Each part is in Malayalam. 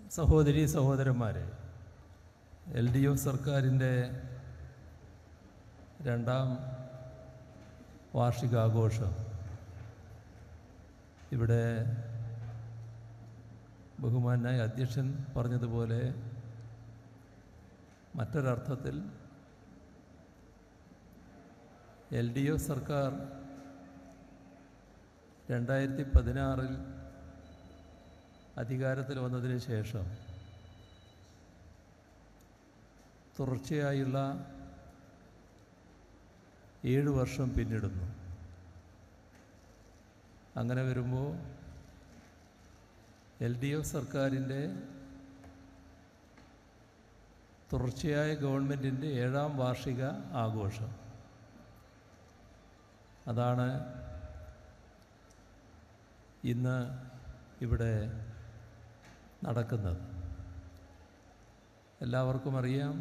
സഹോദരി സഹോദരന്മാരെ എൽ ഡി എഫ് സർക്കാരിൻ്റെ രണ്ടാം വാർഷികാഘോഷം ഇവിടെ ബഹുമാനായ അധ്യക്ഷൻ പറഞ്ഞതുപോലെ മറ്റൊരർത്ഥത്തിൽ എൽ ഡി എഫ് സർക്കാർ രണ്ടായിരത്തി പതിനാറിൽ അധികാരത്തിൽ വന്നതിന് ശേഷം തുടർച്ചയായുള്ള ഏഴ് വർഷം പിന്നിടുന്നു അങ്ങനെ വരുമ്പോൾ എൽ ഡി എഫ് സർക്കാരിൻ്റെ തുടർച്ചയായ ഗവൺമെൻറ്റിൻ്റെ ഏഴാം വാർഷിക ആഘോഷം അതാണ് ഇന്ന് ഇവിടെ നടക്കുന്നത് എല്ലാവർക്കും അറിയാം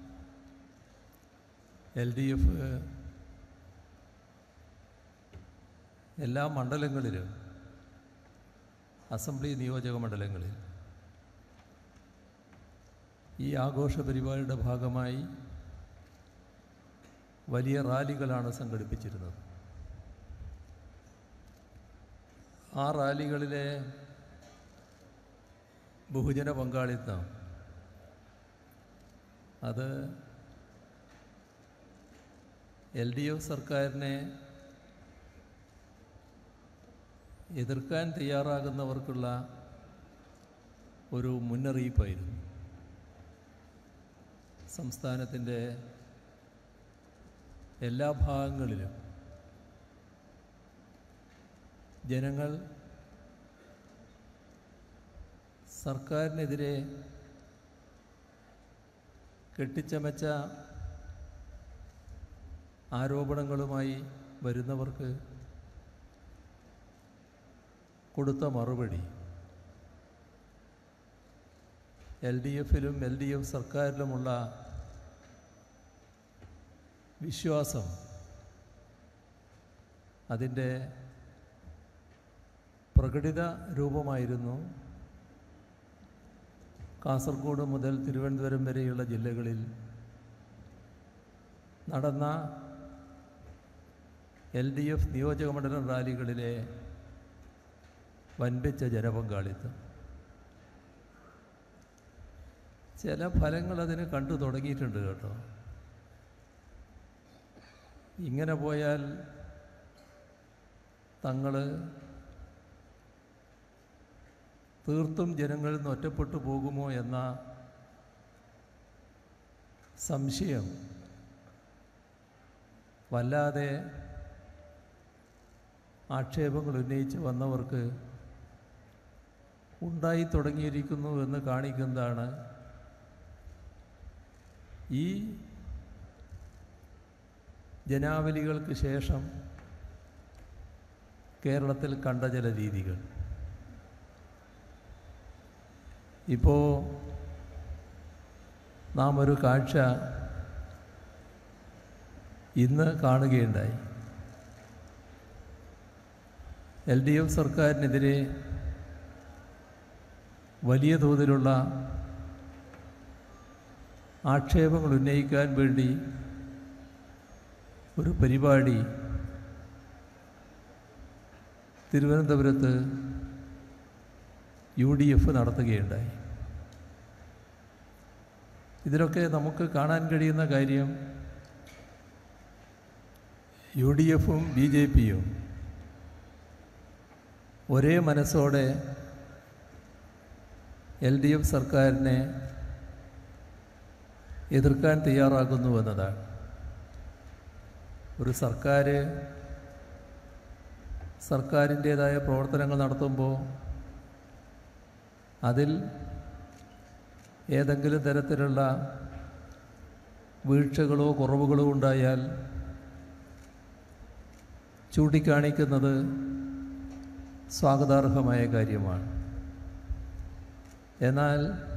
എൽ ഡി എഫ് എല്ലാ മണ്ഡലങ്ങളിലും അസംബ്ലി നിയോജക മണ്ഡലങ്ങളിൽ ഈ ആഘോഷ പരിപാടിയുടെ ഭാഗമായി വലിയ റാലികളാണ് സംഘടിപ്പിച്ചിരുന്നത് ആ റാലികളിലെ ബഹുജന പങ്കാളിത്തം അത് എൽ ഡി എഫ് സർക്കാരിനെ എതിർക്കാൻ തയ്യാറാകുന്നവർക്കുള്ള ഒരു മുന്നറിയിപ്പായിരുന്നു സംസ്ഥാനത്തിൻ്റെ എല്ലാ ഭാഗങ്ങളിലും ജനങ്ങൾ സർക്കാരിനെതിരെ കെട്ടിച്ചമച്ച ആരോപണങ്ങളുമായി വരുന്നവർക്ക് കൊടുത്ത മറുപടി എൽ ഡി എഫിലും എൽ ഡി എഫ് സർക്കാരിലുമുള്ള വിശ്വാസം അതിൻ്റെ പ്രകടിത രൂപമായിരുന്നു കാസർഗോഡ് മുതൽ തിരുവനന്തപുരം വരെയുള്ള ജില്ലകളിൽ നടന്ന എൽ ഡി എഫ് നിയോജകമണ്ഡലം റാലികളിലെ വൻപിച്ച ജനപങ്കാളിത്തം ചില ഫലങ്ങൾ അതിന് കണ്ടു തുടങ്ങിയിട്ടുണ്ട് കേട്ടോ ഇങ്ങനെ പോയാൽ തങ്ങൾ തീർത്തും ജനങ്ങളിൽ നിന്ന് ഒറ്റപ്പെട്ടു പോകുമോ എന്ന സംശയം വല്ലാതെ ആക്ഷേപങ്ങൾ ഉന്നയിച്ച് വന്നവർക്ക് ഉണ്ടായി തുടങ്ങിയിരിക്കുന്നു എന്ന് കാണിക്കുന്നതാണ് ഈ ജനാവലികൾക്ക് ശേഷം കേരളത്തിൽ കണ്ട ചില രീതികൾ ഇപ്പോൾ നാം ഒരു കാഴ്ച ഇന്ന് കാണുകയുണ്ടായി എൽ ഡി എഫ് സർക്കാരിനെതിരെ വലിയ തോതിലുള്ള ആക്ഷേപങ്ങൾ ഉന്നയിക്കാൻ വേണ്ടി ഒരു പരിപാടി തിരുവനന്തപുരത്ത് യു ഡി എഫ് നടത്തുകയുണ്ടായി ഇതിലൊക്കെ നമുക്ക് കാണാൻ കഴിയുന്ന കാര്യം യു ഡി എഫും ബി ജെ പിയും ഒരേ മനസ്സോടെ എൽ ഡി എഫ് സർക്കാരിനെ എതിർക്കാൻ തയ്യാറാകുന്നു എന്നതാണ് ഒരു സർക്കാർ സർക്കാരിൻ്റേതായ പ്രവർത്തനങ്ങൾ നടത്തുമ്പോൾ അതിൽ ഏതെങ്കിലും തരത്തിലുള്ള വീഴ്ചകളോ കുറവുകളോ ഉണ്ടായാൽ ചൂണ്ടിക്കാണിക്കുന്നത് സ്വാഗതാർഹമായ കാര്യമാണ് എന്നാൽ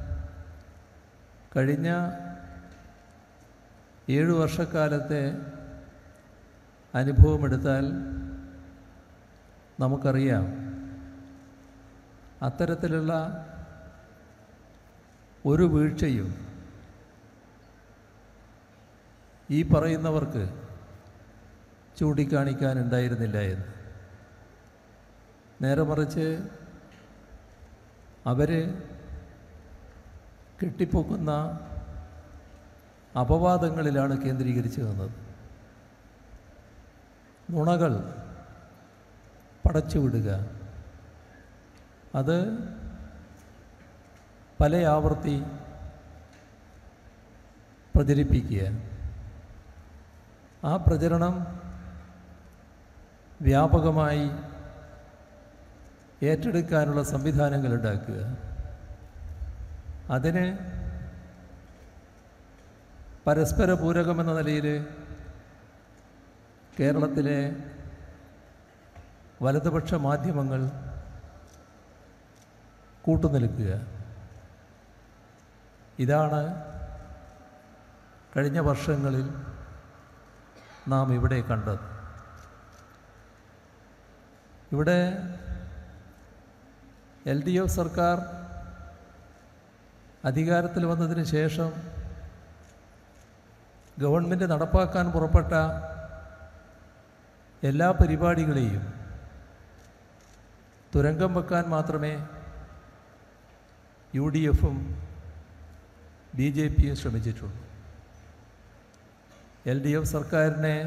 കഴിഞ്ഞ ഏഴു വർഷക്കാലത്തെ അനുഭവമെടുത്താൽ നമുക്കറിയാം അത്തരത്തിലുള്ള ഒരു വീഴ്ചയും ഈ പറയുന്നവർക്ക് ചൂണ്ടിക്കാണിക്കാനുണ്ടായിരുന്നില്ല എന്ന് നേരെ മറിച്ച് അവർ കെട്ടിപ്പൊക്കുന്ന അപവാദങ്ങളിലാണ് കേന്ദ്രീകരിച്ചു നിന്നത് നുണകൾ പടച്ചുവിടുക അത് പല ആവർത്തി പ്രചരിപ്പിക്കുക ആ പ്രചരണം വ്യാപകമായി ഏറ്റെടുക്കാനുള്ള സംവിധാനങ്ങൾ ഉണ്ടാക്കുക അതിന് പരസ്പര പൂരകമെന്ന നിലയിൽ കേരളത്തിലെ വലതുപക്ഷ മാധ്യമങ്ങൾ കൂട്ടുനിൽക്കുക ഇതാണ് കഴിഞ്ഞ വർഷങ്ങളിൽ നാം ഇവിടെ കണ്ടത് ഇവിടെ എൽ ഡി എഫ് സർക്കാർ അധികാരത്തിൽ വന്നതിന് ശേഷം ഗവൺമെൻറ് നടപ്പാക്കാൻ പുറപ്പെട്ട എല്ലാ പരിപാടികളെയും തുരങ്കം വെക്കാൻ മാത്രമേ യു ഡി എഫും ബി ജെ പിയും ശ്രമിച്ചിട്ടുള്ളൂ എൽ ഡി എഫ് സർക്കാരിനെ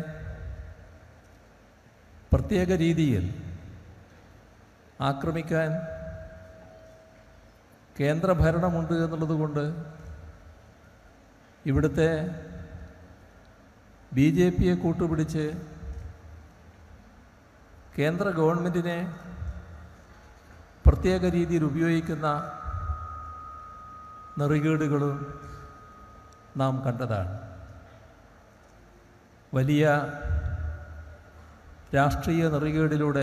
പ്രത്യേക രീതിയിൽ ആക്രമിക്കാൻ കേന്ദ്ര ഭരണമുണ്ട് എന്നുള്ളത് കൊണ്ട് ഇവിടുത്തെ ബി ജെ പിയെ കൂട്ടുപിടിച്ച് കേന്ദ്ര ഗവൺമെൻറ്റിനെ പ്രത്യേക രീതിയിൽ ഉപയോഗിക്കുന്ന നെറികേടുകളും നാം കണ്ടതാണ് വലിയ രാഷ്ട്രീയ നെറികേടിലൂടെ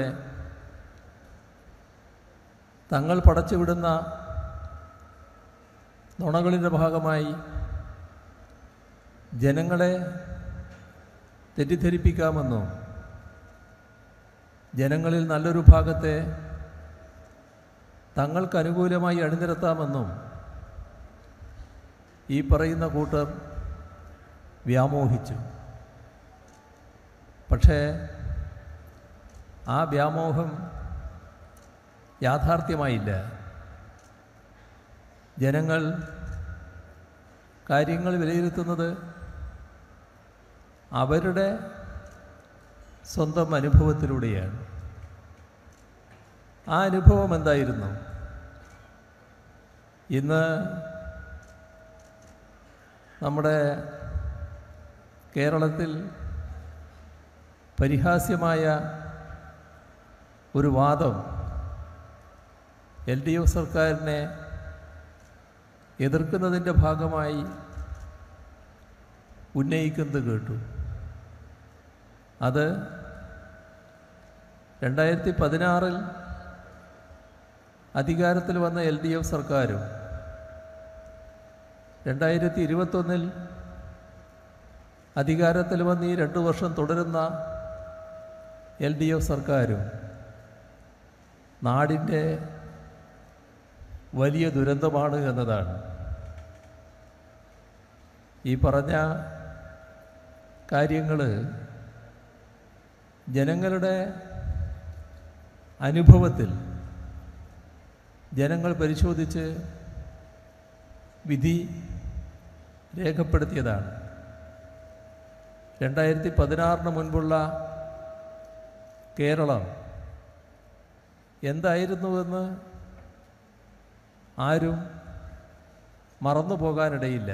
തങ്ങൾ പടച്ചുവിടുന്ന നുണകളിൻ്റെ ഭാഗമായി ജനങ്ങളെ തെറ്റിദ്ധരിപ്പിക്കാമെന്നും ജനങ്ങളിൽ നല്ലൊരു ഭാഗത്തെ തങ്ങൾക്ക് അനുകൂലമായി അണിനിരത്താമെന്നും ഈ പറയുന്ന കൂട്ടർ വ്യാമോഹിച്ചു പക്ഷേ ആ വ്യാമോഹം യാഥാർത്ഥ്യമായില്ല ജനങ്ങൾ കാര്യങ്ങൾ വിലയിരുത്തുന്നത് അവരുടെ സ്വന്തം അനുഭവത്തിലൂടെയാണ് ആ അനുഭവം എന്തായിരുന്നു ഇന്ന് നമ്മുടെ കേരളത്തിൽ പരിഹാസ്യമായ ഒരു വാദം എൽ ഡി എഫ് സർക്കാരിനെ എതിർക്കുന്നതിൻ്റെ ഭാഗമായി ഉന്നയിക്കുന്നത് കേട്ടു അത് രണ്ടായിരത്തി പതിനാറിൽ അധികാരത്തിൽ വന്ന എൽ ഡി എഫ് സർക്കാരും രണ്ടായിരത്തി ഇരുപത്തൊന്നിൽ അധികാരത്തിൽ വന്ന് ഈ രണ്ട് വർഷം തുടരുന്ന എൽ ഡി എഫ് സർക്കാരും നാടിൻ്റെ വലിയ ദുരന്തമാണ് എന്നതാണ് ഈ പറഞ്ഞ കാര്യങ്ങൾ ജനങ്ങളുടെ അനുഭവത്തിൽ ജനങ്ങൾ പരിശോധിച്ച് വിധി രേഖപ്പെടുത്തിയതാണ് രണ്ടായിരത്തി പതിനാറിന് മുൻപുള്ള കേരളം എന്തായിരുന്നുവെന്ന് ആരും മറന്നു പോകാനിടയില്ല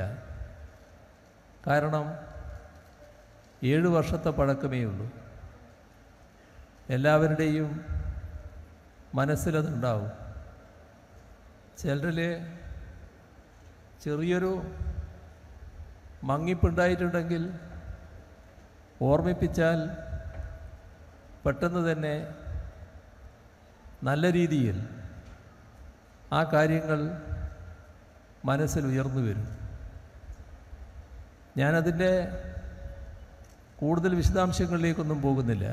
കാരണം ഏഴ് വർഷത്തെ പഴക്കമേ ഉള്ളൂ എല്ലാവരുടെയും മനസ്സിലതുണ്ടാവും ചിലരിൽ ചെറിയൊരു മങ്ങിപ്പുണ്ടായിട്ടുണ്ടെങ്കിൽ ഓർമ്മിപ്പിച്ചാൽ പെട്ടെന്ന് തന്നെ നല്ല രീതിയിൽ ആ കാര്യങ്ങൾ മനസ്സിൽ ഉയർന്നു വരും ഞാനതിൻ്റെ കൂടുതൽ വിശദാംശങ്ങളിലേക്കൊന്നും പോകുന്നില്ല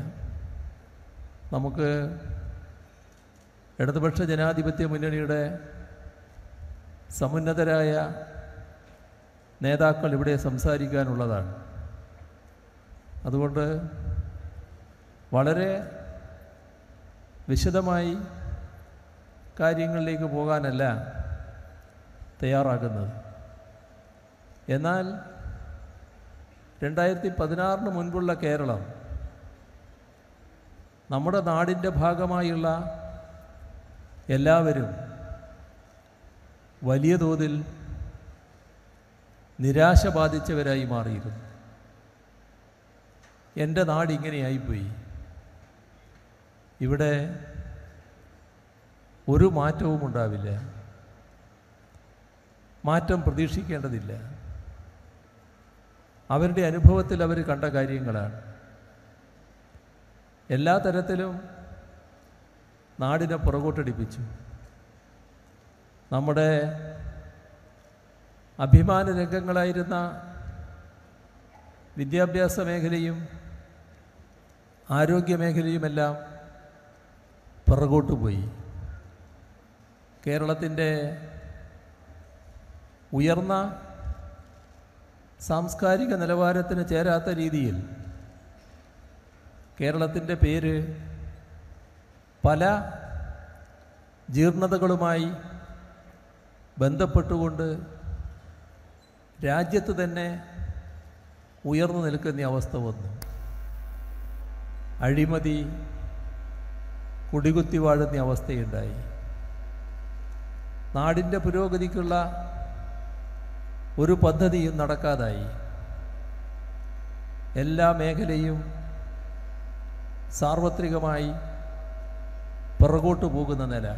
നമുക്ക് ഇടതുപക്ഷ ജനാധിപത്യ മുന്നണിയുടെ സമുന്നതരായ നേതാക്കൾ ഇവിടെ സംസാരിക്കാനുള്ളതാണ് അതുകൊണ്ട് വളരെ വിശദമായി കാര്യങ്ങളിലേക്ക് പോകാനല്ല തയ്യാറാക്കുന്നത് എന്നാൽ രണ്ടായിരത്തി പതിനാറിന് മുൻപുള്ള കേരളം നമ്മുടെ നാടിൻ്റെ ഭാഗമായുള്ള എല്ലാവരും വലിയ തോതിൽ നിരാശ ബാധിച്ചവരായി മാറിയിരുന്നു എൻ്റെ നാട് ഇങ്ങനെയായിപ്പോയി ഇവിടെ ഒരു മാറ്റവും ഉണ്ടാവില്ല മാറ്റം പ്രതീക്ഷിക്കേണ്ടതില്ല അവരുടെ അനുഭവത്തിൽ അവർ കണ്ട കാര്യങ്ങളാണ് എല്ലാ തരത്തിലും നാടിനെ പുറകോട്ടടിപ്പിച്ചു നമ്മുടെ അഭിമാന രംഗങ്ങളായിരുന്ന വിദ്യാഭ്യാസ മേഖലയും ആരോഗ്യ മേഖലയുമെല്ലാം പുറകോട്ട് പോയി കേരളത്തിൻ്റെ ഉയർന്ന സാംസ്കാരിക നിലവാരത്തിന് ചേരാത്ത രീതിയിൽ കേരളത്തിൻ്റെ പേര് പല ജീർണതകളുമായി ബന്ധപ്പെട്ടുകൊണ്ട് രാജ്യത്ത് തന്നെ ഉയർന്നു നിൽക്കുന്ന അവസ്ഥ വന്നു അഴിമതി കുടികുത്തി വാഴുന്ന അവസ്ഥയുണ്ടായി നാടിൻ്റെ പുരോഗതിക്കുള്ള ഒരു പദ്ധതിയും നടക്കാതായി എല്ലാ മേഖലയും സാർവത്രികമായി പുറകോട്ട് പോകുന്ന നില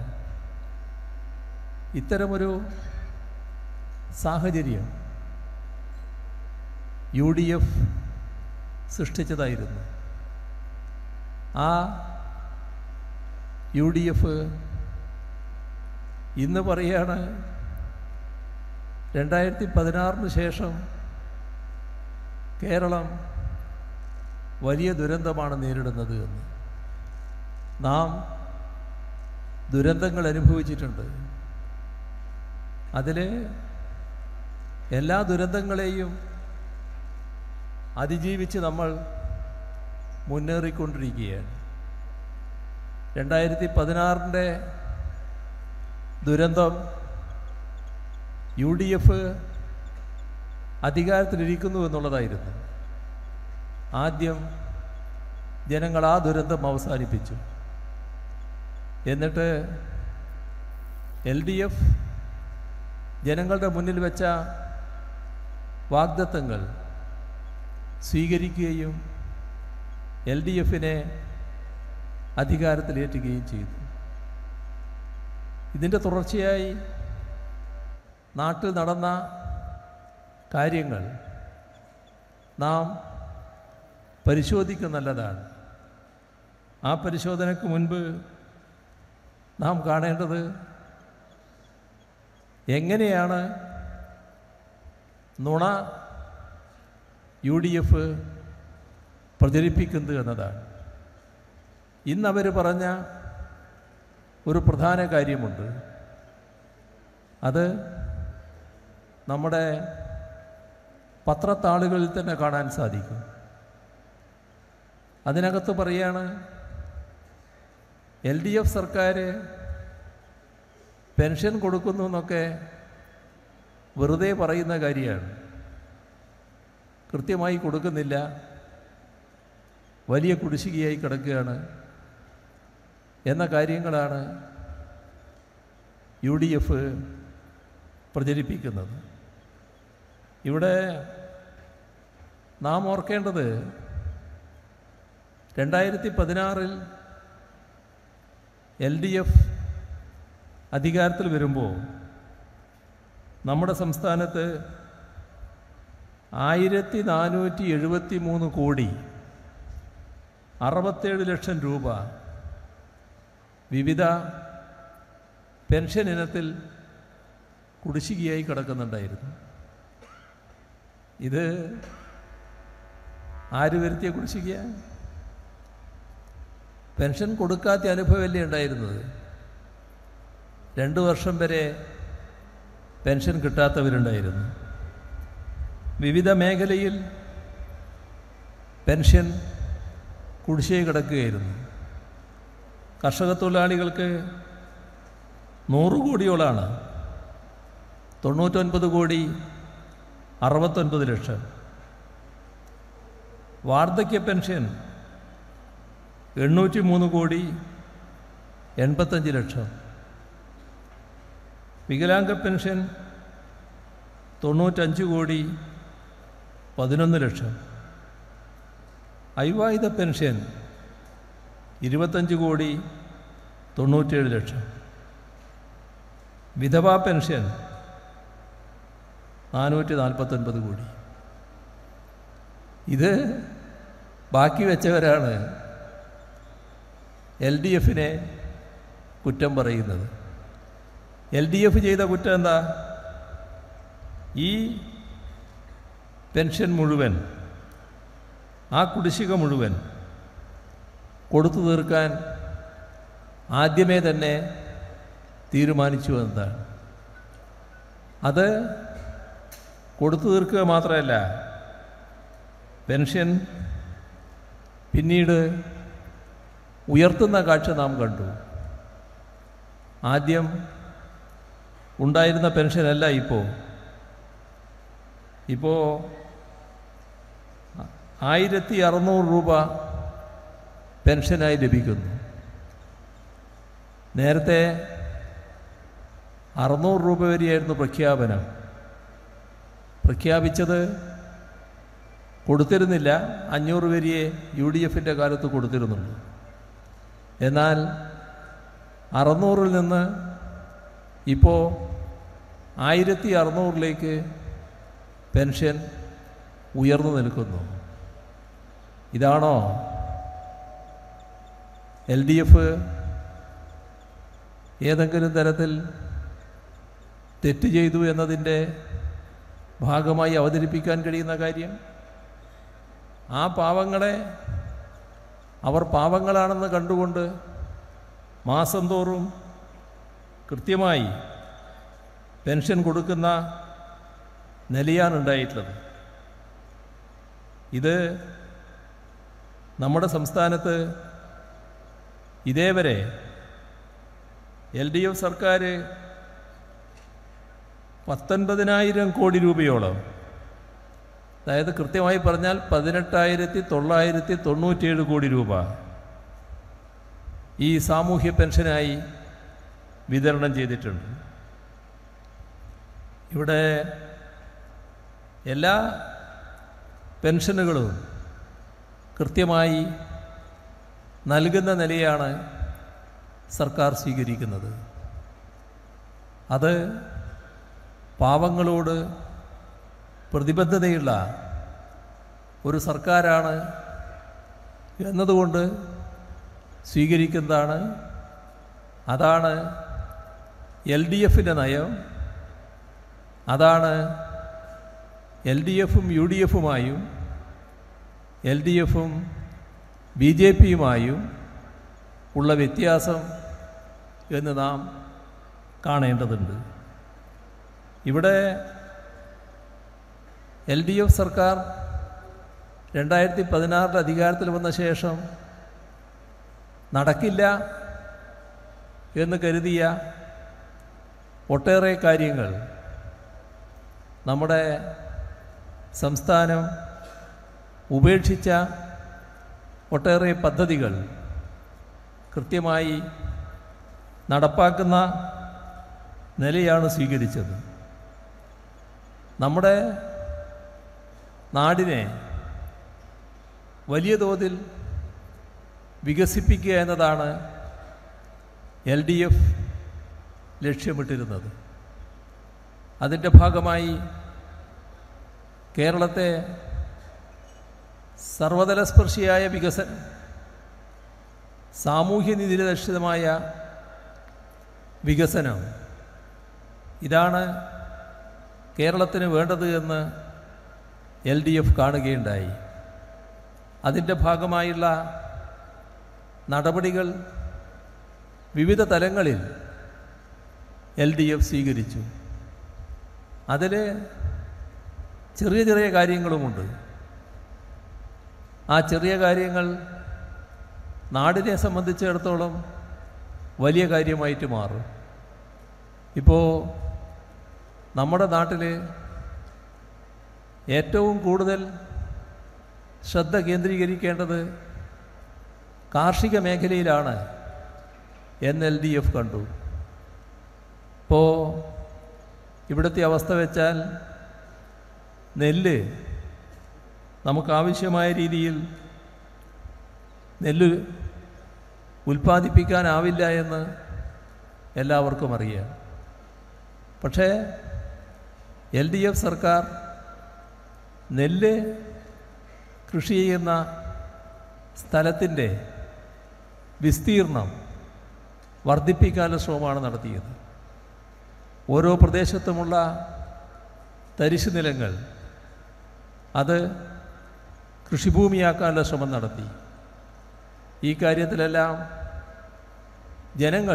ഇത്തരമൊരു സാഹചര്യം യു ഡി എഫ് സൃഷ്ടിച്ചതായിരുന്നു ആ യു ഡി എഫ് ഇന്ന് പറയാണ് രണ്ടായിരത്തി പതിനാറിന് ശേഷം കേരളം വലിയ ദുരന്തമാണ് നേരിടുന്നത് എന്ന് നാം ദുരന്തങ്ങൾ അനുഭവിച്ചിട്ടുണ്ട് അതിൽ എല്ലാ ദുരന്തങ്ങളെയും അതിജീവിച്ച് നമ്മൾ മുന്നേറിക്കൊണ്ടിരിക്കുകയാണ് രണ്ടായിരത്തി പതിനാറിൻ്റെ ദുരന്തം യു ഡി എഫ് അധികാരത്തിലിരിക്കുന്നു എന്നുള്ളതായിരുന്നു ആദ്യം ജനങ്ങൾ ആ ദുരന്തം അവസാനിപ്പിച്ചു എന്നിട്ട് എൽ ഡി എഫ് ജനങ്ങളുടെ മുന്നിൽ വെച്ച വാഗ്ദത്തങ്ങൾ സ്വീകരിക്കുകയും എൽ ഡി എഫിനെ അധികാരത്തിലേറ്റുകയും ചെയ്തു ഇതിൻ്റെ തുടർച്ചയായി നാട്ടിൽ നടന്ന കാര്യങ്ങൾ നാം പരിശോധിക്കുക നല്ലതാണ് ആ പരിശോധനയ്ക്ക് മുൻപ് നാം കാണേണ്ടത് എങ്ങനെയാണ് നുണ യു ഡി എഫ് പ്രചരിപ്പിക്കുന്നത് എന്നതാണ് ഇന്നവർ പറഞ്ഞ ഒരു പ്രധാന കാര്യമുണ്ട് അത് നമ്മുടെ പത്രത്താളുകളിൽ തന്നെ കാണാൻ സാധിക്കും അതിനകത്ത് പറയാണ് എൽ ഡി എഫ് സർക്കാർ പെൻഷൻ കൊടുക്കുന്നു എന്നൊക്കെ വെറുതെ പറയുന്ന കാര്യമാണ് കൃത്യമായി കൊടുക്കുന്നില്ല വലിയ കുടിശ്ശികയായി കിടക്കുകയാണ് എന്ന കാര്യങ്ങളാണ് യു ഡി എഫ് പ്രചരിപ്പിക്കുന്നത് ഇവിടെ നാം ഓർക്കേണ്ടത് രണ്ടായിരത്തി പതിനാറിൽ എൽ ഡി എഫ് അധികാരത്തിൽ വരുമ്പോൾ നമ്മുടെ സംസ്ഥാനത്ത് ആയിരത്തി നാനൂറ്റി എഴുപത്തി മൂന്ന് കോടി അറുപത്തേഴ് ലക്ഷം രൂപ വിവിധ പെൻഷൻ ഇനത്തിൽ കുടിശ്ശികയായി കിടക്കുന്നുണ്ടായിരുന്നു ഇത് ആര് വരുത്തിയ കുടിശ്ശിക പെൻഷൻ കൊടുക്കാത്ത അനുഭവമല്ലേ ഉണ്ടായിരുന്നത് രണ്ട് വർഷം വരെ പെൻഷൻ കിട്ടാത്തവരുണ്ടായിരുന്നു വിവിധ മേഖലയിൽ പെൻഷൻ കുടിശ്ശിക കിടക്കുകയായിരുന്നു കർഷക തൊഴിലാളികൾക്ക് നൂറ് കോടിയോളാണ് തൊണ്ണൂറ്റൊൻപത് കോടി അറുപത്തൊൻപത് ലക്ഷം വാർദ്ധക്യ പെൻഷൻ എണ്ണൂറ്റി മൂന്ന് കോടി എൺപത്തഞ്ച് ലക്ഷം വികലാംഗ പെൻഷൻ തൊണ്ണൂറ്റഞ്ച് കോടി പതിനൊന്ന് ലക്ഷം അവിവാഹിത പെൻഷൻ ഇരുപത്തഞ്ച് കോടി തൊണ്ണൂറ്റേഴ് ലക്ഷം വിധവാ പെൻഷൻ നാനൂറ്റി നാൽപ്പത്തൊൻപത് കോടി ഇത് ബാക്കി വെച്ചവരാണ് എൽ ഡി എഫിനെ കുറ്റം പറയുന്നത് എൽ ഡി എഫ് ചെയ്ത കുറ്റം എന്താ ഈ പെൻഷൻ മുഴുവൻ ആ കുടിശ്ശിക മുഴുവൻ കൊടുത്തു തീർക്കാൻ ആദ്യമേ തന്നെ തീരുമാനിച്ചു എന്നതാണ് അത് കൊടുത്തു തീർക്കുക മാത്രമല്ല പെൻഷൻ പിന്നീട് ഉയർത്തുന്ന കാഴ്ച നാം കണ്ടു ആദ്യം ഉണ്ടായിരുന്ന പെൻഷനല്ല ഇപ്പോൾ ഇപ്പോൾ ആയിരത്തി അറുന്നൂറ് രൂപ പെൻഷനായി ലഭിക്കുന്നു നേരത്തെ അറുന്നൂറ് രൂപ വരെയായിരുന്നു പ്രഖ്യാപനം പ്രഖ്യാപിച്ചത് കൊടുത്തിരുന്നില്ല അഞ്ഞൂറ് വരെയേ യു ഡി എഫിൻ്റെ കാലത്ത് കൊടുത്തിരുന്നുള്ളൂ എന്നാൽ അറുന്നൂറിൽ നിന്ന് ഇപ്പോൾ ആയിരത്തി അറുന്നൂറിലേക്ക് പെൻഷൻ ഉയർന്നു നിൽക്കുന്നു ഇതാണോ എൽ ഡി എഫ് ഏതെങ്കിലും തരത്തിൽ തെറ്റ് ചെയ്തു എന്നതിൻ്റെ ഭാഗമായി അവതരിപ്പിക്കാൻ കഴിയുന്ന കാര്യം ആ പാവങ്ങളെ അവർ പാവങ്ങളാണെന്ന് കണ്ടുകൊണ്ട് മാസം തോറും കൃത്യമായി പെൻഷൻ കൊടുക്കുന്ന നിലയാണ് ഉണ്ടായിട്ടുള്ളത് ഇത് നമ്മുടെ സംസ്ഥാനത്ത് ഇതേവരെ എൽ ഡി എഫ് സർക്കാർ പത്തൊൻപതിനായിരം കോടി രൂപയോളം അതായത് കൃത്യമായി പറഞ്ഞാൽ പതിനെട്ടായിരത്തി തൊള്ളായിരത്തി തൊണ്ണൂറ്റിയേഴ് കോടി രൂപ ഈ സാമൂഹ്യ പെൻഷനായി വിതരണം ചെയ്തിട്ടുണ്ട് ഇവിടെ എല്ലാ പെൻഷനുകളും കൃത്യമായി നൽകുന്ന നിലയാണ് സർക്കാർ സ്വീകരിക്കുന്നത് അത് പാവങ്ങളോട് പ്രതിബദ്ധതയുള്ള ഒരു സർക്കാരാണ് എന്നതുകൊണ്ട് സ്വീകരിക്കുന്നതാണ് അതാണ് എൽ ഡി എഫിൻ്റെ നയം അതാണ് എൽ ഡി എഫും യു ഡി എഫുമായും എൽ ഡി എഫും ബി ജെ പിയുമായും ഉള്ള വ്യത്യാസം എന്ന് നാം കാണേണ്ടതുണ്ട് ഇവിടെ എൽ ഡി എഫ് സർക്കാർ രണ്ടായിരത്തി പതിനാറിൽ അധികാരത്തിൽ വന്ന ശേഷം നടക്കില്ല എന്ന് കരുതിയ ഒട്ടേറെ കാര്യങ്ങൾ നമ്മുടെ സംസ്ഥാനം ഉപേക്ഷിച്ച ഒട്ടേറെ പദ്ധതികൾ കൃത്യമായി നടപ്പാക്കുന്ന നിലയാണ് സ്വീകരിച്ചത് നമ്മുടെ നാടിനെ വലിയ തോതിൽ വികസിപ്പിക്കുക എന്നതാണ് എൽ ഡി എഫ് ലക്ഷ്യമിട്ടിരുന്നത് അതിൻ്റെ ഭാഗമായി കേരളത്തെ സർവതലസ്പർശിയായ വികസനം സാമൂഹ്യനീതിരധിഷ്ഠിതമായ വികസനം ഇതാണ് കേരളത്തിന് വേണ്ടത് എന്ന് എൽ ഡി എഫ് കാണുകയുണ്ടായി അതിൻ്റെ ഭാഗമായുള്ള നടപടികൾ വിവിധ തലങ്ങളിൽ എൽ ഡി എഫ് സ്വീകരിച്ചു അതിൽ ചെറിയ ചെറിയ കാര്യങ്ങളുമുണ്ട് ആ ചെറിയ കാര്യങ്ങൾ നാടിനെ സംബന്ധിച്ചിടത്തോളം വലിയ കാര്യമായിട്ട് മാറും ഇപ്പോൾ നമ്മുടെ നാട്ടിൽ ഏറ്റവും കൂടുതൽ ശ്രദ്ധ കേന്ദ്രീകരിക്കേണ്ടത് കാർഷിക മേഖലയിലാണ് എന്ന് എൽ ഡി എഫ് കണ്ടു ഇപ്പോൾ ഇവിടുത്തെ അവസ്ഥ വെച്ചാൽ നെല്ല് നമുക്കാവശ്യമായ രീതിയിൽ നെല്ല് ഉൽപ്പാദിപ്പിക്കാനാവില്ല എന്ന് എല്ലാവർക്കും അറിയാം പക്ഷേ എൽ ഡി എഫ് സർക്കാർ നെല്ല് കൃഷി ചെയ്യുന്ന സ്ഥലത്തിൻ്റെ വിസ്തീർണം വർദ്ധിപ്പിക്കാനുള്ള ശ്രമമാണ് നടത്തിയത് ഓരോ പ്രദേശത്തുമുള്ള തരിശു നിലങ്ങൾ അത് കൃഷിഭൂമിയാക്കാനുള്ള ശ്രമം നടത്തി ഈ കാര്യത്തിലെല്ലാം ജനങ്ങൾ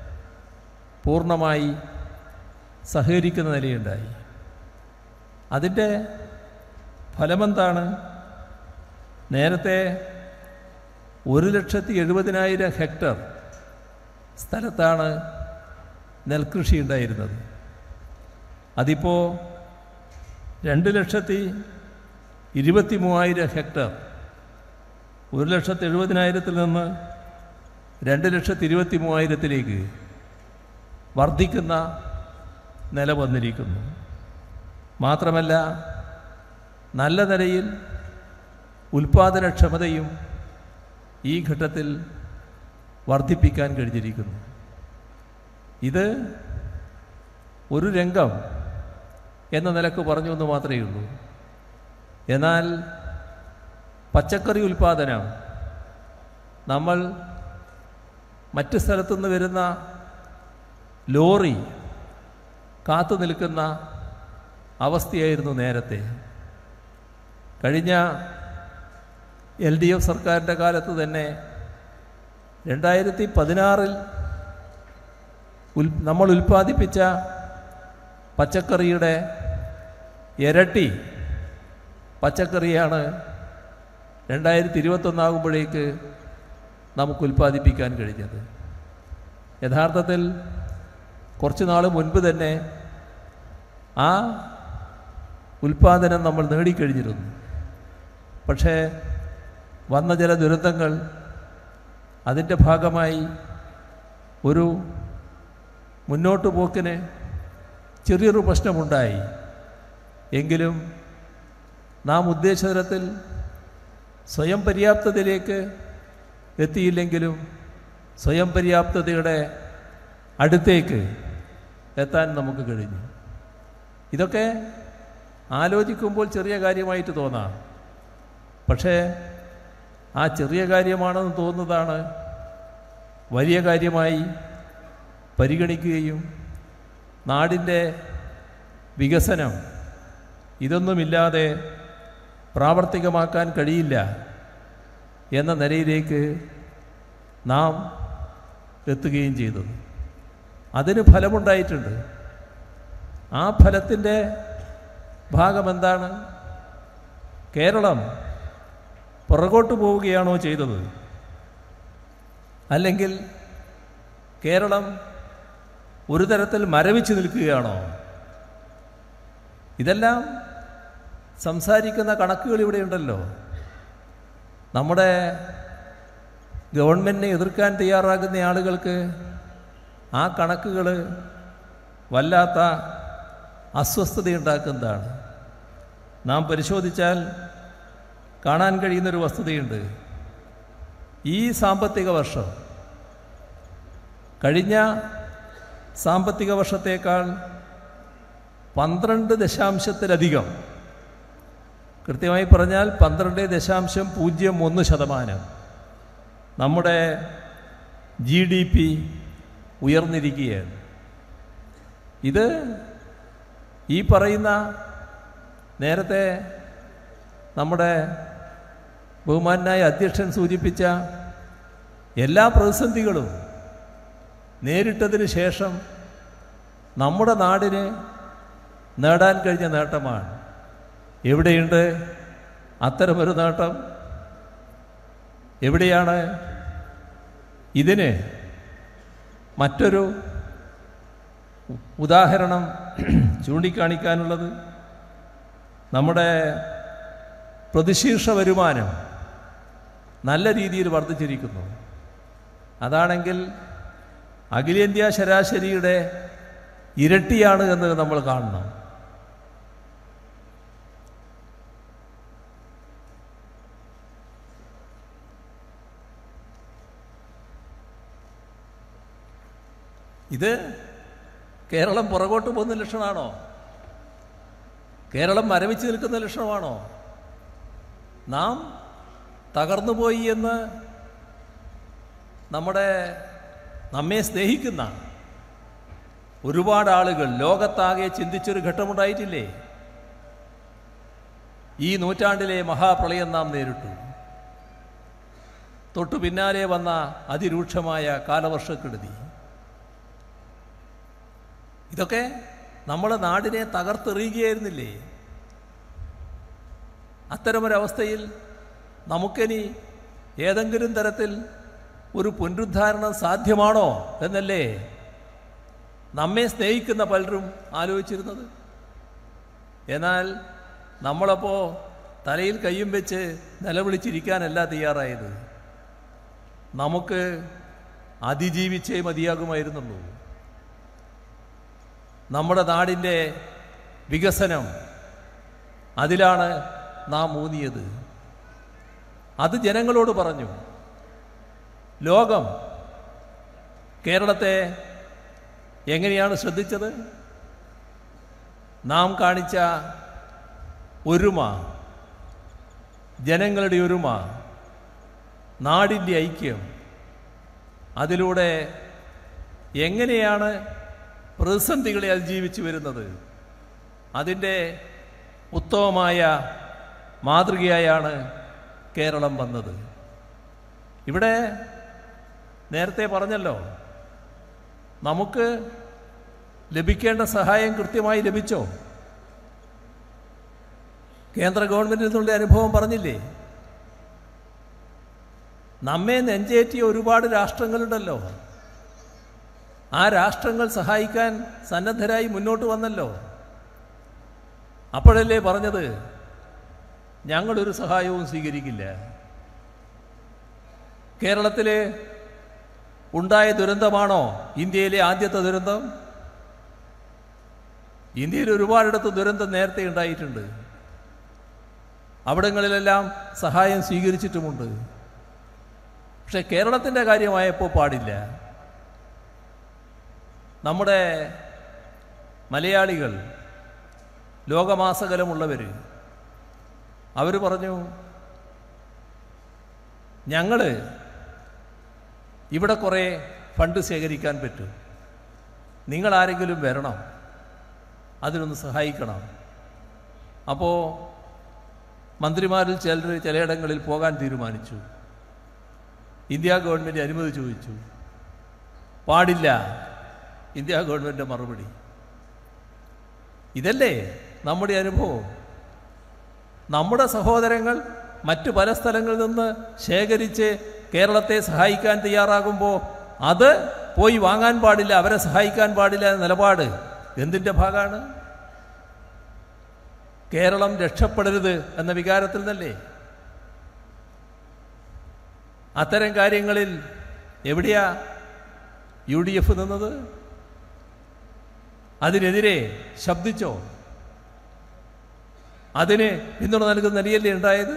പൂർണ്ണമായി സഹകരിക്കുന്ന നിലയുണ്ടായി അതിൻ്റെ ഫലമെന്താണ് നേരത്തെ ഒരു ലക്ഷത്തി എഴുപതിനായിരം ഹെക്ടർ സ്ഥലത്താണ് നെൽകൃഷി ഉണ്ടായിരുന്നത് അതിപ്പോൾ രണ്ട് ലക്ഷത്തി ഇരുപത്തി മൂവായിരം ഹെക്ടർ ഒരു ലക്ഷത്തി എഴുപതിനായിരത്തിൽ നിന്ന് രണ്ട് ലക്ഷത്തി ഇരുപത്തി മൂവായിരത്തിലേക്ക് വർദ്ധിക്കുന്ന നില വന്നിരിക്കുന്നു മാത്രമല്ല നല്ല നിലയിൽ ഉൽപാദനക്ഷമതയും ഈ ഘട്ടത്തിൽ വർദ്ധിപ്പിക്കാൻ കഴിഞ്ഞിരിക്കുന്നു ഇത് ഒരു രംഗം എന്ന നിലക്ക് പറഞ്ഞു എന്ന് മാത്രമേ ഉള്ളൂ എന്നാൽ പച്ചക്കറി ഉൽപാദനം നമ്മൾ മറ്റ് സ്ഥലത്തുനിന്ന് വരുന്ന ലോറി കാത്തു നിൽക്കുന്ന അവസ്ഥയായിരുന്നു നേരത്തെ കഴിഞ്ഞ എൽ ഡി എഫ് സർക്കാരിൻ്റെ കാലത്ത് തന്നെ രണ്ടായിരത്തി പതിനാറിൽ ഉൽ നമ്മൾ ഉൽപ്പാദിപ്പിച്ച പച്ചക്കറിയുടെ ഇരട്ടി പച്ചക്കറിയാണ് രണ്ടായിരത്തി ഇരുപത്തൊന്നാകുമ്പോഴേക്ക് നമുക്ക് ഉൽപ്പാദിപ്പിക്കാൻ കഴിഞ്ഞത് യഥാർത്ഥത്തിൽ കുറച്ച് നാൾ മുൻപ് തന്നെ ആ ഉൽപ്പാദനം നമ്മൾ നേടിക്കഴിഞ്ഞിരുന്നു പക്ഷേ വന്ന ചില ദുരന്തങ്ങൾ അതിൻ്റെ ഭാഗമായി ഒരു മുന്നോട്ട് പോക്കിന് ചെറിയൊരു പ്രശ്നമുണ്ടായി എങ്കിലും നാം ഉദ്ദേശിച്ച തരത്തിൽ സ്വയം പര്യാപ്തതയിലേക്ക് എത്തിയില്ലെങ്കിലും സ്വയം പര്യാപ്തതയുടെ അടുത്തേക്ക് എത്താൻ നമുക്ക് കഴിഞ്ഞു ഇതൊക്കെ ആലോചിക്കുമ്പോൾ ചെറിയ കാര്യമായിട്ട് തോന്നാം പക്ഷേ ആ ചെറിയ കാര്യമാണെന്ന് തോന്നുന്നതാണ് വലിയ കാര്യമായി പരിഗണിക്കുകയും നാടിൻ്റെ വികസനം ഇതൊന്നുമില്ലാതെ പ്രാവർത്തികമാക്കാൻ കഴിയില്ല എന്ന നിലയിലേക്ക് നാം എത്തുകയും ചെയ്തത് അതിന് ഫലമുണ്ടായിട്ടുണ്ട് ആ ഫലത്തിൻ്റെ ഭാഗമെന്താണ് കേരളം പുറകോട്ട് പോവുകയാണോ ചെയ്തത് അല്ലെങ്കിൽ കേരളം ഒരു തരത്തിൽ മരവിച്ച് നിൽക്കുകയാണോ ഇതെല്ലാം സംസാരിക്കുന്ന കണക്കുകൾ ഇവിടെയുണ്ടല്ലോ നമ്മുടെ ഗവൺമെൻറ്റിനെ എതിർക്കാൻ തയ്യാറാകുന്ന ആളുകൾക്ക് ആ കണക്കുകൾ വല്ലാത്ത അസ്വസ്ഥതയുണ്ടാക്കുന്നതാണ് നാം പരിശോധിച്ചാൽ കാണാൻ കഴിയുന്നൊരു വസ്തുതയുണ്ട് ഈ സാമ്പത്തിക വർഷം കഴിഞ്ഞ സാമ്പത്തിക വർഷത്തേക്കാൾ പന്ത്രണ്ട് ദശാംശത്തിലധികം കൃത്യമായി പറഞ്ഞാൽ പന്ത്രണ്ട് ദശാംശം പൂജ്യം ഒന്ന് ശതമാനം നമ്മുടെ ജി ഡി പി ഉയർന്നിരിക്കുകയാണ് ഇത് ഈ പറയുന്ന നേരത്തെ നമ്മുടെ ബഹുമാനായ അധ്യക്ഷൻ സൂചിപ്പിച്ച എല്ലാ പ്രതിസന്ധികളും നേരിട്ടതിന് ശേഷം നമ്മുടെ നാടിന് നേടാൻ കഴിഞ്ഞ നേട്ടമാണ് എവിടെയുണ്ട് അത്തരമൊരു നേട്ടം എവിടെയാണ് ഇതിന് മറ്റൊരു ഉദാഹരണം ചൂണ്ടിക്കാണിക്കാനുള്ളത് നമ്മുടെ പ്രതിശീർഷ വരുമാനം നല്ല രീതിയിൽ വർദ്ധിച്ചിരിക്കുന്നു അതാണെങ്കിൽ അഖിലേന്ത്യാ ശരാശരിയുടെ ഇരട്ടിയാണ് എന്ന് നമ്മൾ കാണണം ഇത് കേരളം പുറകോട്ട് പോകുന്ന ലക്ഷണമാണോ കേരളം മരവിച്ച് നിൽക്കുന്ന ലക്ഷണമാണോ നാം തകർന്നുപോയി എന്ന് നമ്മുടെ നമ്മെ സ്നേഹിക്കുന്ന ഒരുപാട് ആളുകൾ ലോകത്താകെ ചിന്തിച്ചൊരു ഘട്ടമുണ്ടായിട്ടില്ലേ ഈ നൂറ്റാണ്ടിലെ മഹാപ്രളയം നാം നേരിട്ടു തൊട്ടു പിന്നാലെ വന്ന അതിരൂക്ഷമായ കാലവർഷക്കെടുതി ഇതൊക്കെ നമ്മുടെ നാടിനെ തകർത്തെറിയുകയായിരുന്നില്ലേ അത്തരമൊരവസ്ഥയിൽ നമുക്കിനി ഏതെങ്കിലും തരത്തിൽ ഒരു പുനരുദ്ധാരണം സാധ്യമാണോ എന്നല്ലേ നമ്മെ സ്നേഹിക്കുന്ന പലരും ആലോചിച്ചിരുന്നത് എന്നാൽ നമ്മളപ്പോൾ തലയിൽ കയ്യും വെച്ച് നിലവിളിച്ചിരിക്കാനല്ല തയ്യാറായത് നമുക്ക് അതിജീവിച്ചേ മതിയാകുമായിരുന്നുള്ളൂ നമ്മുടെ നാടിൻ്റെ വികസനം അതിലാണ് നാം ഊന്നിയത് അത് ജനങ്ങളോട് പറഞ്ഞു ലോകം കേരളത്തെ എങ്ങനെയാണ് ശ്രദ്ധിച്ചത് നാം കാണിച്ച ഒരുമ ജനങ്ങളുടെ ഒരുമ നാടിൻ്റെ ഐക്യം അതിലൂടെ എങ്ങനെയാണ് പ്രതിസന്ധികളെ അതിജീവിച്ചു വരുന്നത് അതിൻ്റെ ഉത്തമമായ മാതൃകയായാണ് കേരളം വന്നത് ഇവിടെ നേരത്തെ പറഞ്ഞല്ലോ നമുക്ക് ലഭിക്കേണ്ട സഹായം കൃത്യമായി ലഭിച്ചോ കേന്ദ്ര ഗവൺമെന്റിൽ നിന്നുള്ള അനുഭവം പറഞ്ഞില്ലേ നമ്മെ നെഞ്ചേറ്റിയ ഒരുപാട് രാഷ്ട്രങ്ങളുണ്ടല്ലോ ആ രാഷ്ട്രങ്ങൾ സഹായിക്കാൻ സന്നദ്ധരായി മുന്നോട്ട് വന്നല്ലോ അപ്പോഴല്ലേ പറഞ്ഞത് ഞങ്ങളൊരു സഹായവും സ്വീകരിക്കില്ല കേരളത്തിൽ ഉണ്ടായ ദുരന്തമാണോ ഇന്ത്യയിലെ ആദ്യത്തെ ദുരന്തം ഇന്ത്യയിൽ ഒരുപാടിടത്ത് ദുരന്തം നേരത്തെ ഉണ്ടായിട്ടുണ്ട് അവിടങ്ങളിലെല്ലാം സഹായം സ്വീകരിച്ചിട്ടുമുണ്ട് പക്ഷെ കേരളത്തിൻ്റെ കാര്യമായപ്പോൾ പാടില്ല നമ്മുടെ മലയാളികൾ ലോകമാസകലമുള്ളവർ അവർ പറഞ്ഞു ഞങ്ങൾ ഇവിടെ കുറേ ഫണ്ട് ശേഖരിക്കാൻ പറ്റും നിങ്ങൾ ആരെങ്കിലും വരണം അതിനൊന്ന് സഹായിക്കണം അപ്പോൾ മന്ത്രിമാരിൽ ചിലർ ചിലയിടങ്ങളിൽ പോകാൻ തീരുമാനിച്ചു ഇന്ത്യ ഗവൺമെൻറ് അനുമതി ചോദിച്ചു പാടില്ല ഇന്ത്യ ഗവൺമെൻറ് മറുപടി ഇതല്ലേ നമ്മുടെ അനുഭവം നമ്മുടെ സഹോദരങ്ങൾ മറ്റു പല സ്ഥലങ്ങളിൽ നിന്ന് ശേഖരിച്ച് കേരളത്തെ സഹായിക്കാൻ തയ്യാറാകുമ്പോൾ അത് പോയി വാങ്ങാൻ പാടില്ല അവരെ സഹായിക്കാൻ പാടില്ല എന്ന നിലപാട് എന്തിൻ്റെ ഭാഗമാണ് കേരളം രക്ഷപ്പെടരുത് എന്ന വികാരത്തിൽ നിന്നല്ലേ അത്തരം കാര്യങ്ങളിൽ എവിടെയാ യു ഡി എഫ് നിന്നത് അതിനെതിരെ ശബ്ദിച്ചോ അതിന് പിന്തുണ നൽകുന്ന നിലയല്ലേ ഉണ്ടായത്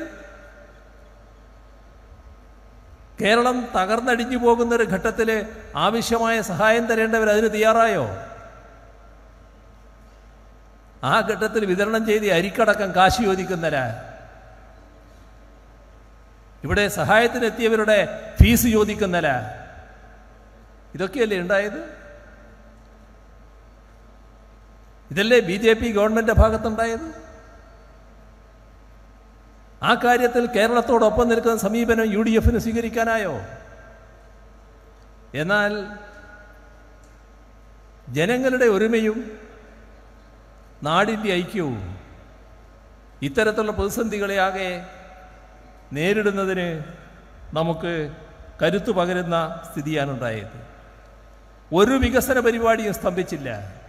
കേരളം തകർന്നടിഞ്ഞു പോകുന്ന ഒരു ഘട്ടത്തിൽ ആവശ്യമായ സഹായം തരേണ്ടവർ അതിന് തയ്യാറായോ ആ ഘട്ടത്തിൽ വിതരണം ചെയ്ത് അരിക്കടക്കം കാശി ചോദിക്കുന്നരാ ഇവിടെ സഹായത്തിനെത്തിയവരുടെ ഫീസ് ചോദിക്കുന്നരാ ഇതൊക്കെയല്ലേ ഉണ്ടായത് ഇതല്ലേ ബി ജെ പി ഗവൺമെന്റ് ഭാഗത്തുണ്ടായത് ആ കാര്യത്തിൽ കേരളത്തോടൊപ്പം നിൽക്കുന്ന സമീപനം യു ഡി എഫിന് സ്വീകരിക്കാനായോ എന്നാൽ ജനങ്ങളുടെ ഒരുമയും നാടിൻ്റെ ഐക്യവും ഇത്തരത്തിലുള്ള പ്രതിസന്ധികളെ ആകെ നേരിടുന്നതിന് നമുക്ക് കരുത്തു പകരുന്ന സ്ഥിതിയാണ് ഉണ്ടായത് ഒരു വികസന പരിപാടിയും സ്തംഭിച്ചില്ല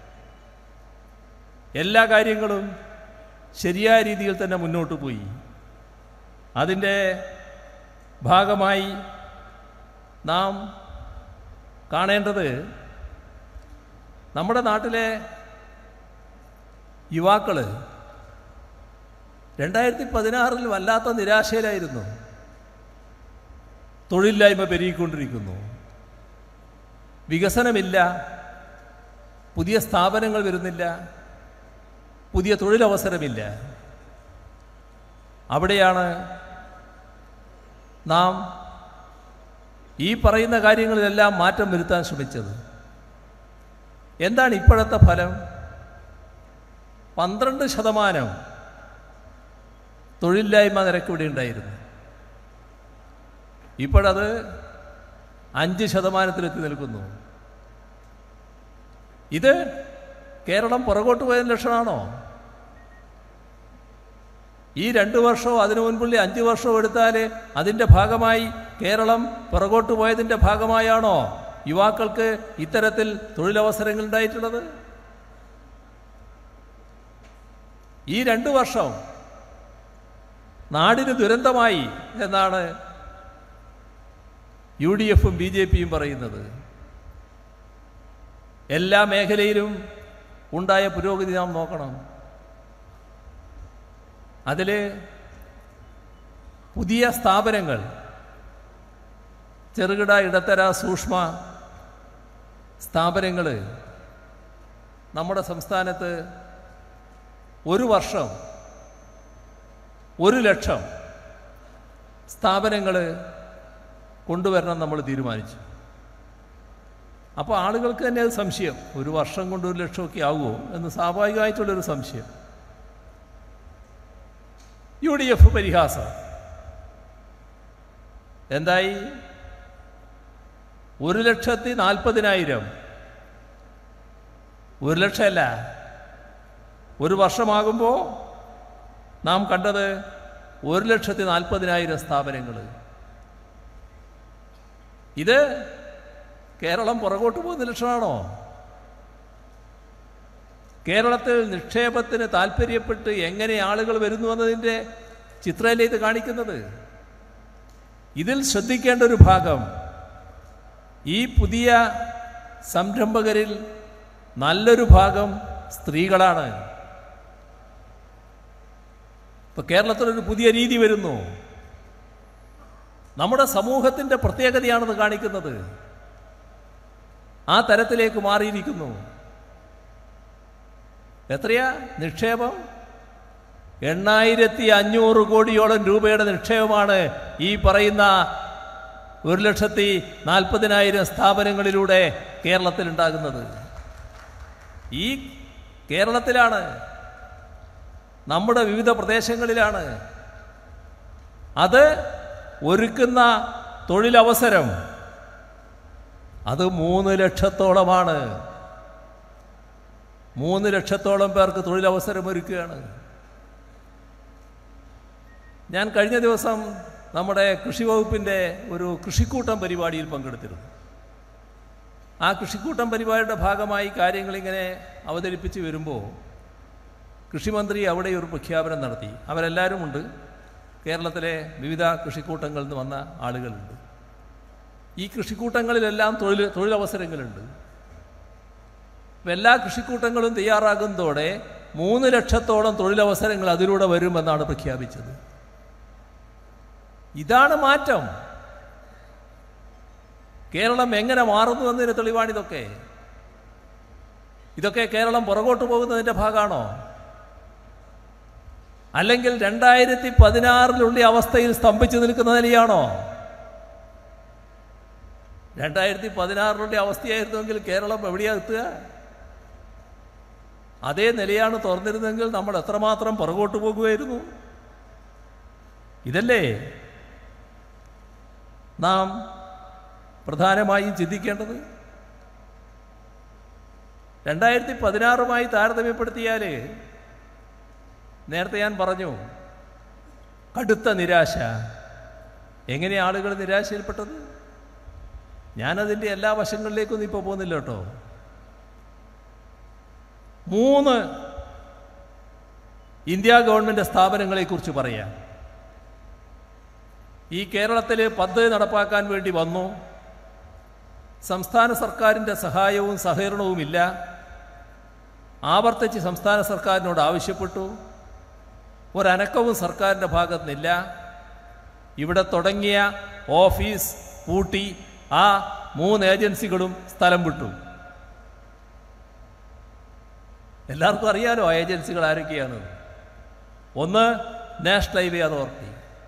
എല്ലാ കാര്യങ്ങളും ശരിയായ രീതിയിൽ തന്നെ മുന്നോട്ട് പോയി അതിൻ്റെ ഭാഗമായി നാം കാണേണ്ടത് നമ്മുടെ നാട്ടിലെ യുവാക്കൾ രണ്ടായിരത്തി പതിനാറിൽ വല്ലാത്ത നിരാശയിലായിരുന്നു തൊഴിലില്ലായ്മ പെരുകിക്കൊണ്ടിരിക്കുന്നു വികസനമില്ല പുതിയ സ്ഥാപനങ്ങൾ വരുന്നില്ല പുതിയ തൊഴിലവസരമില്ല അവിടെയാണ് നാം ഈ പറയുന്ന കാര്യങ്ങളിലെല്ലാം മാറ്റം വരുത്താൻ ശ്രമിച്ചത് എന്താണ് ഇപ്പോഴത്തെ ഫലം പന്ത്രണ്ട് ശതമാനം തൊഴിലില്ലായ്മ നിരക്ക് ഇവിടെ ഉണ്ടായിരുന്നു ഇപ്പോഴത് അഞ്ച് ശതമാനത്തിലെത്തി നിൽക്കുന്നു ഇത് കേരളം പുറകോട്ട് പോയതിന് ലക്ഷണമാണോ ഈ രണ്ട് വർഷമോ അതിനു മുൻപുള്ള അഞ്ച് വർഷമോ എടുത്താൽ അതിൻ്റെ ഭാഗമായി കേരളം പുറകോട്ട് പോയതിൻ്റെ ഭാഗമായാണോ യുവാക്കൾക്ക് ഇത്തരത്തിൽ തൊഴിലവസരങ്ങൾ ഉണ്ടായിട്ടുള്ളത് ഈ രണ്ട് വർഷം നാടിന് ദുരന്തമായി എന്നാണ് യു ഡി എഫും ബി ജെ പിയും പറയുന്നത് എല്ലാ മേഖലയിലും ഉണ്ടായ പുരോഗതി നാം നോക്കണം അതിൽ പുതിയ സ്ഥാപനങ്ങൾ ചെറുകിട ഇടത്തര സൂക്ഷ്മ സ്ഥാപനങ്ങൾ നമ്മുടെ സംസ്ഥാനത്ത് ഒരു വർഷം ഒരു ലക്ഷം സ്ഥാപനങ്ങൾ കൊണ്ടുവരണം നമ്മൾ തീരുമാനിച്ചു അപ്പോൾ ആളുകൾക്ക് തന്നെ അത് സംശയം ഒരു വർഷം കൊണ്ട് ഒരു ലക്ഷമൊക്കെ ആകുമോ എന്ന് സ്വാഭാവികമായിട്ടുള്ളൊരു സംശയം യു ഡി എഫ് പരിഹാസം എന്തായി ഒരു ലക്ഷത്തി നാൽപ്പതിനായിരം ഒരു ലക്ഷമല്ല ഒരു വർഷമാകുമ്പോൾ നാം കണ്ടത് ഒരു ലക്ഷത്തി നാൽപ്പതിനായിരം സ്ഥാപനങ്ങൾ ഇത് കേരളം പുറകോട്ട് പോകുന്ന ലക്ഷണമാണോ കേരളത്തിൽ നിക്ഷേപത്തിന് താല്പര്യപ്പെട്ട് എങ്ങനെ ആളുകൾ വരുന്നു എന്നതിൻ്റെ ചിത്രമല്ലേ ഇത് കാണിക്കുന്നത് ഇതിൽ ശ്രദ്ധിക്കേണ്ട ഒരു ഭാഗം ഈ പുതിയ സംരംഭകരിൽ നല്ലൊരു ഭാഗം സ്ത്രീകളാണ് ഇപ്പൊ കേരളത്തിലൊരു പുതിയ രീതി വരുന്നു നമ്മുടെ സമൂഹത്തിൻ്റെ പ്രത്യേകതയാണെന്ന് കാണിക്കുന്നത് ആ തരത്തിലേക്ക് മാറിയിരിക്കുന്നു എത്രയാ നിക്ഷേപം എണ്ണായിരത്തി അഞ്ഞൂറ് കോടിയോളം രൂപയുടെ നിക്ഷേപമാണ് ഈ പറയുന്ന ഒരു ലക്ഷത്തി നാൽപ്പതിനായിരം സ്ഥാപനങ്ങളിലൂടെ കേരളത്തിൽ ഉണ്ടാകുന്നത് ഈ കേരളത്തിലാണ് നമ്മുടെ വിവിധ പ്രദേശങ്ങളിലാണ് അത് ഒരുക്കുന്ന തൊഴിലവസരം അത് മൂന്ന് ലക്ഷത്തോളമാണ് മൂന്ന് ലക്ഷത്തോളം പേർക്ക് തൊഴിലവസരം ഒരുക്കുകയാണ് ഞാൻ കഴിഞ്ഞ ദിവസം നമ്മുടെ കൃഷി വകുപ്പിൻ്റെ ഒരു കൃഷിക്കൂട്ടം പരിപാടിയിൽ പങ്കെടുത്തിരുന്നു ആ കൃഷിക്കൂട്ടം പരിപാടിയുടെ ഭാഗമായി കാര്യങ്ങളിങ്ങനെ അവതരിപ്പിച്ച് വരുമ്പോൾ കൃഷിമന്ത്രി അവിടെ ഒരു പ്രഖ്യാപനം നടത്തി അവരെല്ലാവരും ഉണ്ട് കേരളത്തിലെ വിവിധ കൃഷിക്കൂട്ടങ്ങളിൽ നിന്ന് വന്ന ആളുകളുണ്ട് ഈ കൃഷിക്കൂട്ടങ്ങളിലെല്ലാം തൊഴിൽ തൊഴിലവസരങ്ങളുണ്ട് ഇപ്പം എല്ലാ കൃഷിക്കൂട്ടങ്ങളും തയ്യാറാകുന്നതോടെ മൂന്ന് ലക്ഷത്തോളം തൊഴിലവസരങ്ങൾ അതിലൂടെ വരുമെന്നാണ് പ്രഖ്യാപിച്ചത് ഇതാണ് മാറ്റം കേരളം എങ്ങനെ മാറുന്നു എന്നതിന് തെളിവാണിതൊക്കെ ഇതൊക്കെ കേരളം പുറകോട്ട് പോകുന്നതിൻ്റെ ഭാഗമാണോ അല്ലെങ്കിൽ രണ്ടായിരത്തി പതിനാറിലുള്ള അവസ്ഥയിൽ സ്തംഭിച്ചു നിൽക്കുന്ന നിലയാണോ രണ്ടായിരത്തി പതിനാറിലുള്ള അവസ്ഥയായിരുന്നുവെങ്കിൽ കേരളം എവിടെയാ എത്തുക അതേ നിലയാണ് തുറന്നിരുന്നെങ്കിൽ നമ്മൾ എത്രമാത്രം പുറകോട്ട് പോകുമായിരുന്നു ഇതല്ലേ നാം പ്രധാനമായും ചിന്തിക്കേണ്ടത് രണ്ടായിരത്തി പതിനാറുമായി താരതമ്യപ്പെടുത്തിയാൽ നേരത്തെ ഞാൻ പറഞ്ഞു കടുത്ത നിരാശ എങ്ങനെ ആളുകൾ നിരാശയിൽപ്പെട്ടത് ഞാനതിൻ്റെ എല്ലാ വശങ്ങളിലേക്കൊന്നും ഇപ്പോൾ പോകുന്നില്ല കേട്ടോ മൂന്ന് ഇന്ത്യ ഗവൺമെൻറ് സ്ഥാപനങ്ങളെക്കുറിച്ച് പറയാം ഈ കേരളത്തിൽ പദ്ധതി നടപ്പാക്കാൻ വേണ്ടി വന്നു സംസ്ഥാന സർക്കാരിൻ്റെ സഹായവും സഹകരണവുമില്ല ആവർത്തിച്ച് സംസ്ഥാന സർക്കാരിനോട് ആവശ്യപ്പെട്ടു ഒരനക്കവും സർക്കാരിൻ്റെ ഭാഗത്തുനിന്നില്ല ഇവിടെ തുടങ്ങിയ ഓഫീസ് പൂട്ടി ആ മൂന്ന് ഏജൻസികളും സ്ഥലം വിട്ടു എല്ലാവർക്കും അറിയാലോ ആ ഏജൻസികൾ ആരൊക്കെയാണ് ഒന്ന് നാഷണൽ ഹൈവേ അതോറിറ്റി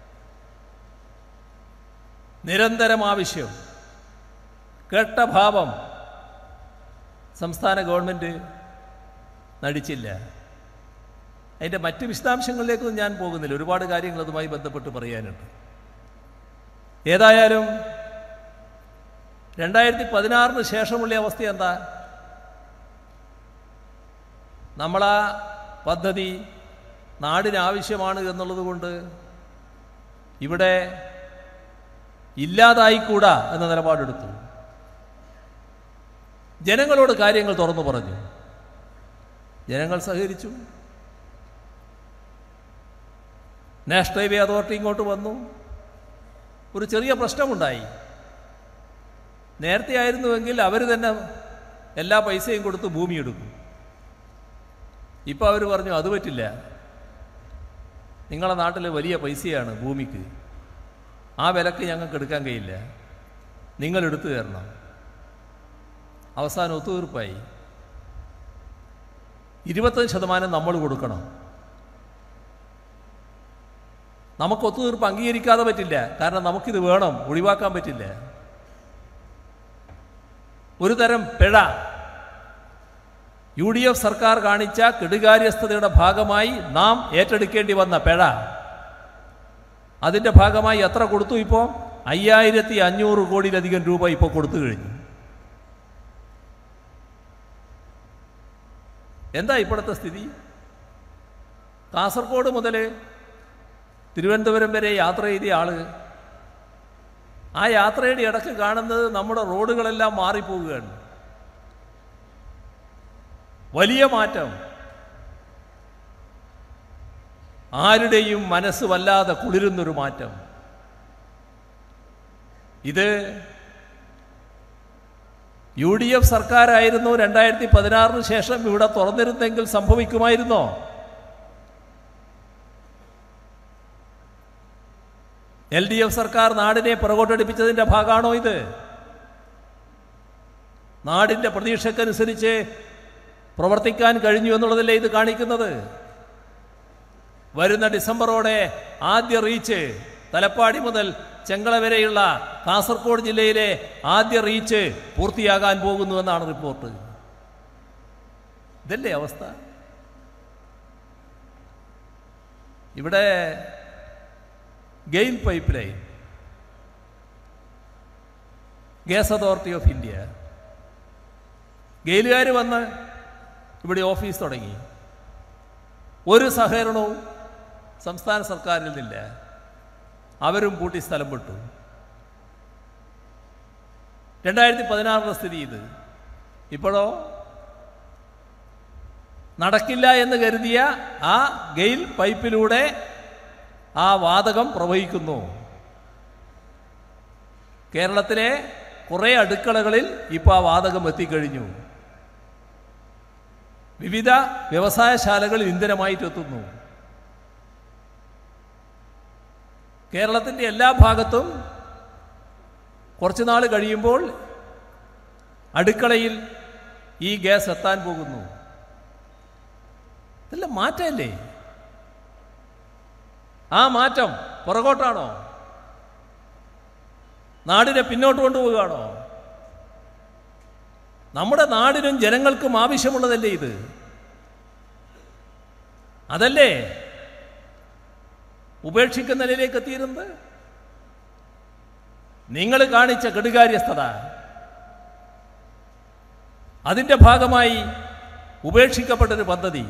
നിരന്തരം ആവശ്യം കേട്ട ഭാവം സംസ്ഥാന ഗവൺമെൻറ് നടിച്ചില്ല അതിൻ്റെ മറ്റ് വിശദാംശങ്ങളിലേക്കൊന്നും ഞാൻ പോകുന്നില്ല ഒരുപാട് കാര്യങ്ങൾ അതുമായി ബന്ധപ്പെട്ട് പറയാനുണ്ട് ഏതായാലും രണ്ടായിരത്തി പതിനാറിന് ശേഷമുള്ള അവസ്ഥ എന്താ നമ്മളാ പദ്ധതി നാടിനാവശ്യമാണ് എന്നുള്ളത് കൊണ്ട് ഇവിടെ ഇല്ലാതായിക്കൂടാ എന്ന നിലപാടെടുത്തു ജനങ്ങളോട് കാര്യങ്ങൾ തുറന്നു പറഞ്ഞു ജനങ്ങൾ സഹകരിച്ചു നാഷണൽ ഹൈവേ അതോറിറ്റി ഇങ്ങോട്ട് വന്നു ഒരു ചെറിയ പ്രശ്നമുണ്ടായി നേരത്തെ ആയിരുന്നുവെങ്കിൽ അവർ തന്നെ എല്ലാ പൈസയും കൊടുത്ത് ഭൂമി എടുക്കും ഇപ്പോൾ അവർ പറഞ്ഞു അത് പറ്റില്ല നിങ്ങളെ നാട്ടിൽ വലിയ പൈസയാണ് ഭൂമിക്ക് ആ വിലക്ക് ഞങ്ങൾക്ക് എടുക്കാൻ കഴിയില്ല നിങ്ങൾ എടുത്തു തരണം അവസാനം ഒത്തുതീർപ്പായി ഇരുപത്തഞ്ച് ശതമാനം നമ്മൾ കൊടുക്കണം നമുക്ക് ഒത്തുതീർപ്പ് അംഗീകരിക്കാതെ പറ്റില്ല കാരണം നമുക്കിത് വേണം ഒഴിവാക്കാൻ പറ്റില്ല ഒരു തരം പിഴ യു ഡി എഫ് സർക്കാർ കാണിച്ച കെടുകാര്യസ്ഥതയുടെ ഭാഗമായി നാം ഏറ്റെടുക്കേണ്ടി വന്ന പിഴ അതിൻ്റെ ഭാഗമായി എത്ര കൊടുത്തു ഇപ്പോൾ അയ്യായിരത്തി അഞ്ഞൂറ് കോടിയിലധികം രൂപ ഇപ്പോൾ കൊടുത്തു കഴിഞ്ഞു എന്താ ഇപ്പോഴത്തെ സ്ഥിതി കാസർഗോഡ് മുതൽ തിരുവനന്തപുരം വരെ യാത്ര ചെയ്ത ആള് ആ യാത്രയുടെ ഇടക്ക് കാണുന്നത് നമ്മുടെ റോഡുകളെല്ലാം മാറിപ്പോവുകയാണ് വലിയ മാറ്റം ആരുടെയും മനസ്സ് വല്ലാതെ കുളിരുന്നൊരു മാറ്റം ഇത് യു ഡി എഫ് സർക്കാരായിരുന്നു രണ്ടായിരത്തി പതിനാറിന് ശേഷം ഇവിടെ തുറന്നിരുന്നെങ്കിൽ സംഭവിക്കുമായിരുന്നോ എൽ ഡി എഫ് സർക്കാർ നാടിനെ പുറകോട്ടടിപ്പിച്ചതിൻ്റെ ഭാഗമാണോ ഇത് നാടിൻ്റെ പ്രതീക്ഷക്കനുസരിച്ച് പ്രവർത്തിക്കാൻ കഴിഞ്ഞു എന്നുള്ളതല്ലേ ഇത് കാണിക്കുന്നത് വരുന്ന ഡിസംബറോടെ ആദ്യ റീച്ച് തലപ്പാടി മുതൽ ചെങ്കള വരെയുള്ള കാസർഗോഡ് ജില്ലയിലെ ആദ്യ റീച്ച് പൂർത്തിയാകാൻ പോകുന്നു എന്നാണ് റിപ്പോർട്ട് ഇതല്ലേ അവസ്ഥ ഇവിടെ GAIL pipeline gas authority of India ഗെയിലുകാർ വന്ന് ഇവിടെ ഓഫീസ് തുടങ്ങി ഒരു സഹകരണവും സംസ്ഥാന സർക്കാരിൽ നിന്നില്ല അവരും പൂട്ടി സ്ഥലം വിട്ടു രണ്ടായിരത്തി പതിനാറിലെ സ്ഥിതി ഇത് ഇപ്പോഴോ നടക്കില്ല എന്ന് കരുതിയ ആ ഗെയിൽ പൈപ്പിലൂടെ ആ വാതകം പ്രവഹിക്കുന്നു കേരളത്തിലെ കുറേ അടുക്കളകളിൽ ഇപ്പോൾ ആ വാതകം എത്തിക്കഴിഞ്ഞു വിവിധ വ്യവസായശാലകളിൽ ഇന്ധനമായിട്ട് എത്തുന്നു കേരളത്തിൻ്റെ എല്ലാ ഭാഗത്തും കുറച്ച് നാൾ കഴിയുമ്പോൾ അടുക്കളയിൽ ഈ ഗ്യാസ് എത്താൻ പോകുന്നു ഇതെല്ലാം മാറ്റമല്ലേ ആ മാറ്റം പുറകോട്ടാണോ നാടിനെ പിന്നോട്ട് കൊണ്ടുപോവുകയാണോ നമ്മുടെ നാടിനും ജനങ്ങൾക്കും ആവശ്യമുള്ളതല്ലേ ഇത് അതല്ലേ ഉപേക്ഷിക്കുന്ന നിലയിലേക്ക് എത്തിയിരുന്നത് നിങ്ങൾ കാണിച്ച കെടുകാര്യസ്ഥത അതിൻ്റെ ഭാഗമായി ഉപേക്ഷിക്കപ്പെട്ടൊരു പദ്ധതി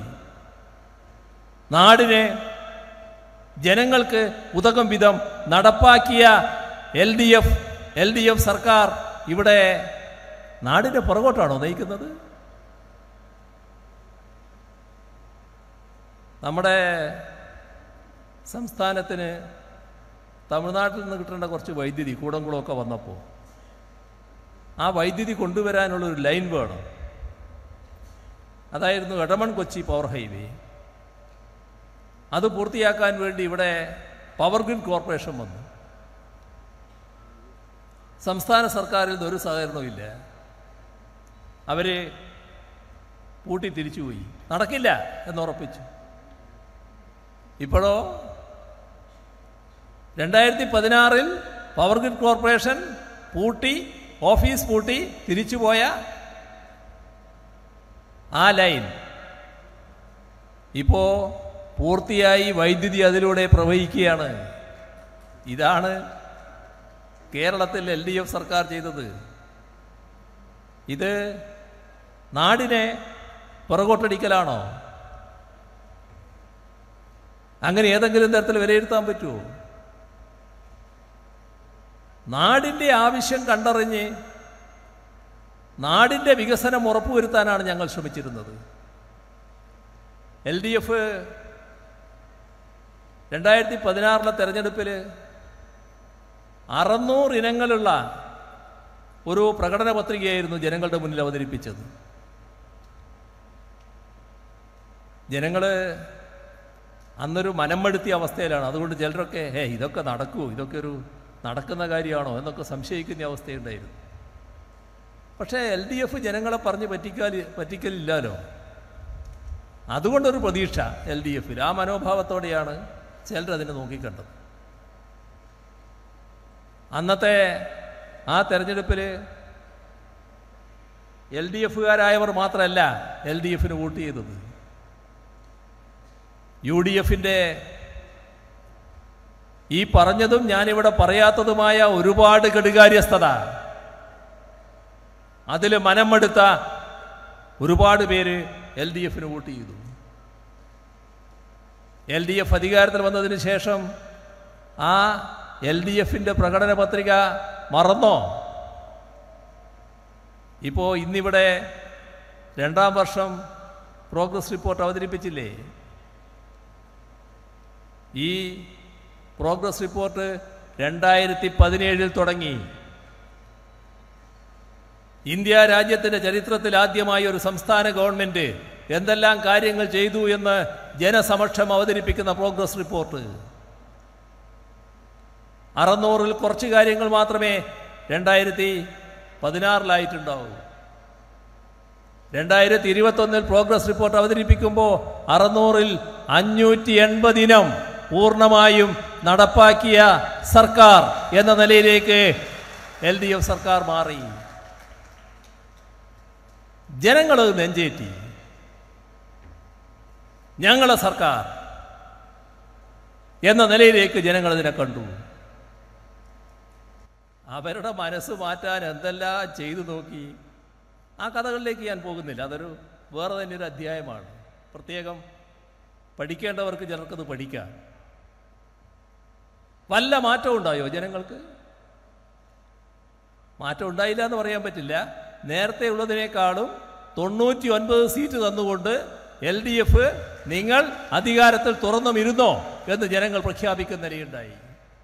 നാടിനെ ജനങ്ങൾക്ക് ഉതകം വിധം നടപ്പാക്കിയ L D F L D F സർക്കാർ ഇവിടെ നാടിൻ്റെ പുറകോട്ടാണോ നയിക്കുന്നത് നമ്മുടെ സംസ്ഥാനത്തിന് തമിഴ്നാട്ടിൽ നിന്ന് കിട്ടേണ്ട കുറച്ച് വൈദ്യുതി കൂടംകുളമൊക്കെ വന്നപ്പോൾ ആ വൈദ്യുതി കൊണ്ടുവരാനുള്ള ഒരു ലൈൻ വേണം അതായിരുന്നു എടമൺ കൊച്ചി പവർ ഹൈവേ അത് പൂർത്തിയാക്കാൻ വേണ്ടി ഇവിടെ പവർ ഗ്രിഡ് കോർപ്പറേഷൻ വന്നു സംസ്ഥാന സർക്കാരിൽ നിന്ന് ഒരു സഹകരണവും ഇല്ല അവർ പൂട്ടി തിരിച്ചുപോയി നടക്കില്ല എന്നുറപ്പിച്ചു ഇപ്പോഴോ രണ്ടായിരത്തി പതിനാറിൽ പവർ ഗ്രിഡ് കോർപ്പറേഷൻ പൂട്ടി ഓഫീസ് പൂട്ടി തിരിച്ചുപോയ ആ ലൈൻ ഇപ്പോൾ പൂർത്തിയായി വൈദ്യുതി അതിലൂടെ പ്രവഹിക്കുകയാണ് ഇതാണ് കേരളത്തിൽ എൽ ഡി എഫ് സർക്കാർ ചെയ്തത് ഇത് നാടിനെ പുറകോട്ടടിക്കലാണോ അങ്ങനെ ഏതെങ്കിലും തരത്തിൽ വിലയിരുത്താൻ പറ്റുമോ നാടിൻ്റെ ആവശ്യം കണ്ടറിഞ്ഞ് നാടിൻ്റെ വികസനം ഉറപ്പുവരുത്താനാണ് ഞങ്ങൾ ശ്രമിച്ചിരുന്നത് എൽ ഡി എഫ് രണ്ടായിരത്തി പതിനാറിലെ തെരഞ്ഞെടുപ്പിൽ അറുന്നൂറ് ഇനങ്ങളുള്ള ഒരു പ്രകടന പത്രികയായിരുന്നു ജനങ്ങളുടെ മുന്നിൽ അവതരിപ്പിച്ചത് ജനങ്ങൾ അന്നൊരു മനംമടുത്തിയ അവസ്ഥയിലാണ് അതുകൊണ്ട് ചിലരൊക്കെ ഹേ ഇതൊക്കെ നടക്കുമോ ഇതൊക്കെ ഒരു നടക്കുന്ന കാര്യമാണോ എന്നൊക്കെ സംശയിക്കുന്ന അവസ്ഥയുണ്ടായിരുന്നു പക്ഷേ എൽ ഡി എഫ് ജനങ്ങളെ പറഞ്ഞ് പറ്റിക്കാൽ പറ്റിക്കലില്ലല്ലോ അതുകൊണ്ടൊരു പ്രതീക്ഷ എൽ ഡി എഫിൽ ആ മനോഭാവത്തോടെയാണ് ചിലരതിനെ നോക്കിക്കണ്ടത് അന്നത്തെ ആ തെരഞ്ഞെടുപ്പിൽ എൽ ഡി എഫുകാരായവർ മാത്രമല്ല എൽ ഡി എഫിന് വോട്ട് ചെയ്തത് യു ഡി എഫിൻ്റെ ഈ പറഞ്ഞതും ഞാനിവിടെ പറയാത്തതുമായ ഒരുപാട് കെടുകാര്യസ്ഥത അതിൽ മനമെടുത്ത ഒരുപാട് പേര് എൽ ഡി എഫിന് വോട്ട് ചെയ്തു എൽ ഡി എഫ് അധികാരത്തിൽ വന്നതിന് ശേഷം ആ എൽ ഡി എഫിൻ്റെ പ്രകടന പത്രിക മറന്നോ ഇപ്പോൾ ഇന്നിവിടെ രണ്ടാം വർഷം പ്രോഗ്രസ് റിപ്പോർട്ട് അവതരിപ്പിച്ചില്ലേ ഈ പ്രോഗ്രസ് റിപ്പോർട്ട് രണ്ടായിരത്തി പതിനേഴിൽ തുടങ്ങി ഇന്ത്യ രാജ്യത്തിൻ്റെ ചരിത്രത്തിൽ ആദ്യമായി ഒരു സംസ്ഥാന ഗവൺമെൻറ് എന്തെല്ലാം കാര്യങ്ങൾ ചെയ്തു എന്ന് ജനസമക്ഷം അവതരിപ്പിക്കുന്ന പ്രോഗ്രസ് റിപ്പോർട്ട് അറുന്നൂറിൽ കുറച്ച് കാര്യങ്ങൾ മാത്രമേ രണ്ടായിരത്തി പതിനാറിലായിട്ടുണ്ടാവൂ രണ്ടായിരത്തി ഇരുപത്തൊന്നിൽ പ്രോഗ്രസ് റിപ്പോർട്ട് അവതരിപ്പിക്കുമ്പോൾ അറുന്നൂറിൽ അഞ്ഞൂറ്റി എൺപത് ഇനം പൂർണ്ണമായും നടപ്പാക്കിയ സർക്കാർ എന്ന നിലയിലേക്ക് എൽ ഡി എഫ് സർക്കാർ മാറി ജനങ്ങൾ നെഞ്ചേറ്റി ഞങ്ങളെ സർക്കാർ എന്ന നിലയിലേക്ക് ജനങ്ങൾ ഇതിനെ കണ്ടു അവരുടെ മനസ്സ് മാറ്റാൻ എന്തെല്ലാം ചെയ്തു നോക്കി ആ കഥകളിലേക്ക് ഞാൻ പോകുന്നില്ല അതൊരു വേറെ തന്നെ ഒരു അധ്യായമാണ് പ്രത്യേകം പഠിക്കേണ്ടവർക്ക് ചിലർക്കത് പഠിക്കാം വല്ല മാറ്റവും ഉണ്ടായോ ജനങ്ങൾക്ക് മാറ്റം ഉണ്ടായില്ല എന്ന് പറയാൻ പറ്റില്ല നേരത്തെ ഉള്ളതിനേക്കാളും തൊണ്ണൂറ്റി ഒൻപത് സീറ്റ് തന്നുകൊണ്ട് എൽ ഡി എഫ് നിങ്ങൾ അധികാരത്തിൽ തുറന്നും ഇരുന്നോ എന്ന് ജനങ്ങൾ പ്രഖ്യാപിക്കുന്ന നിലയുണ്ടായി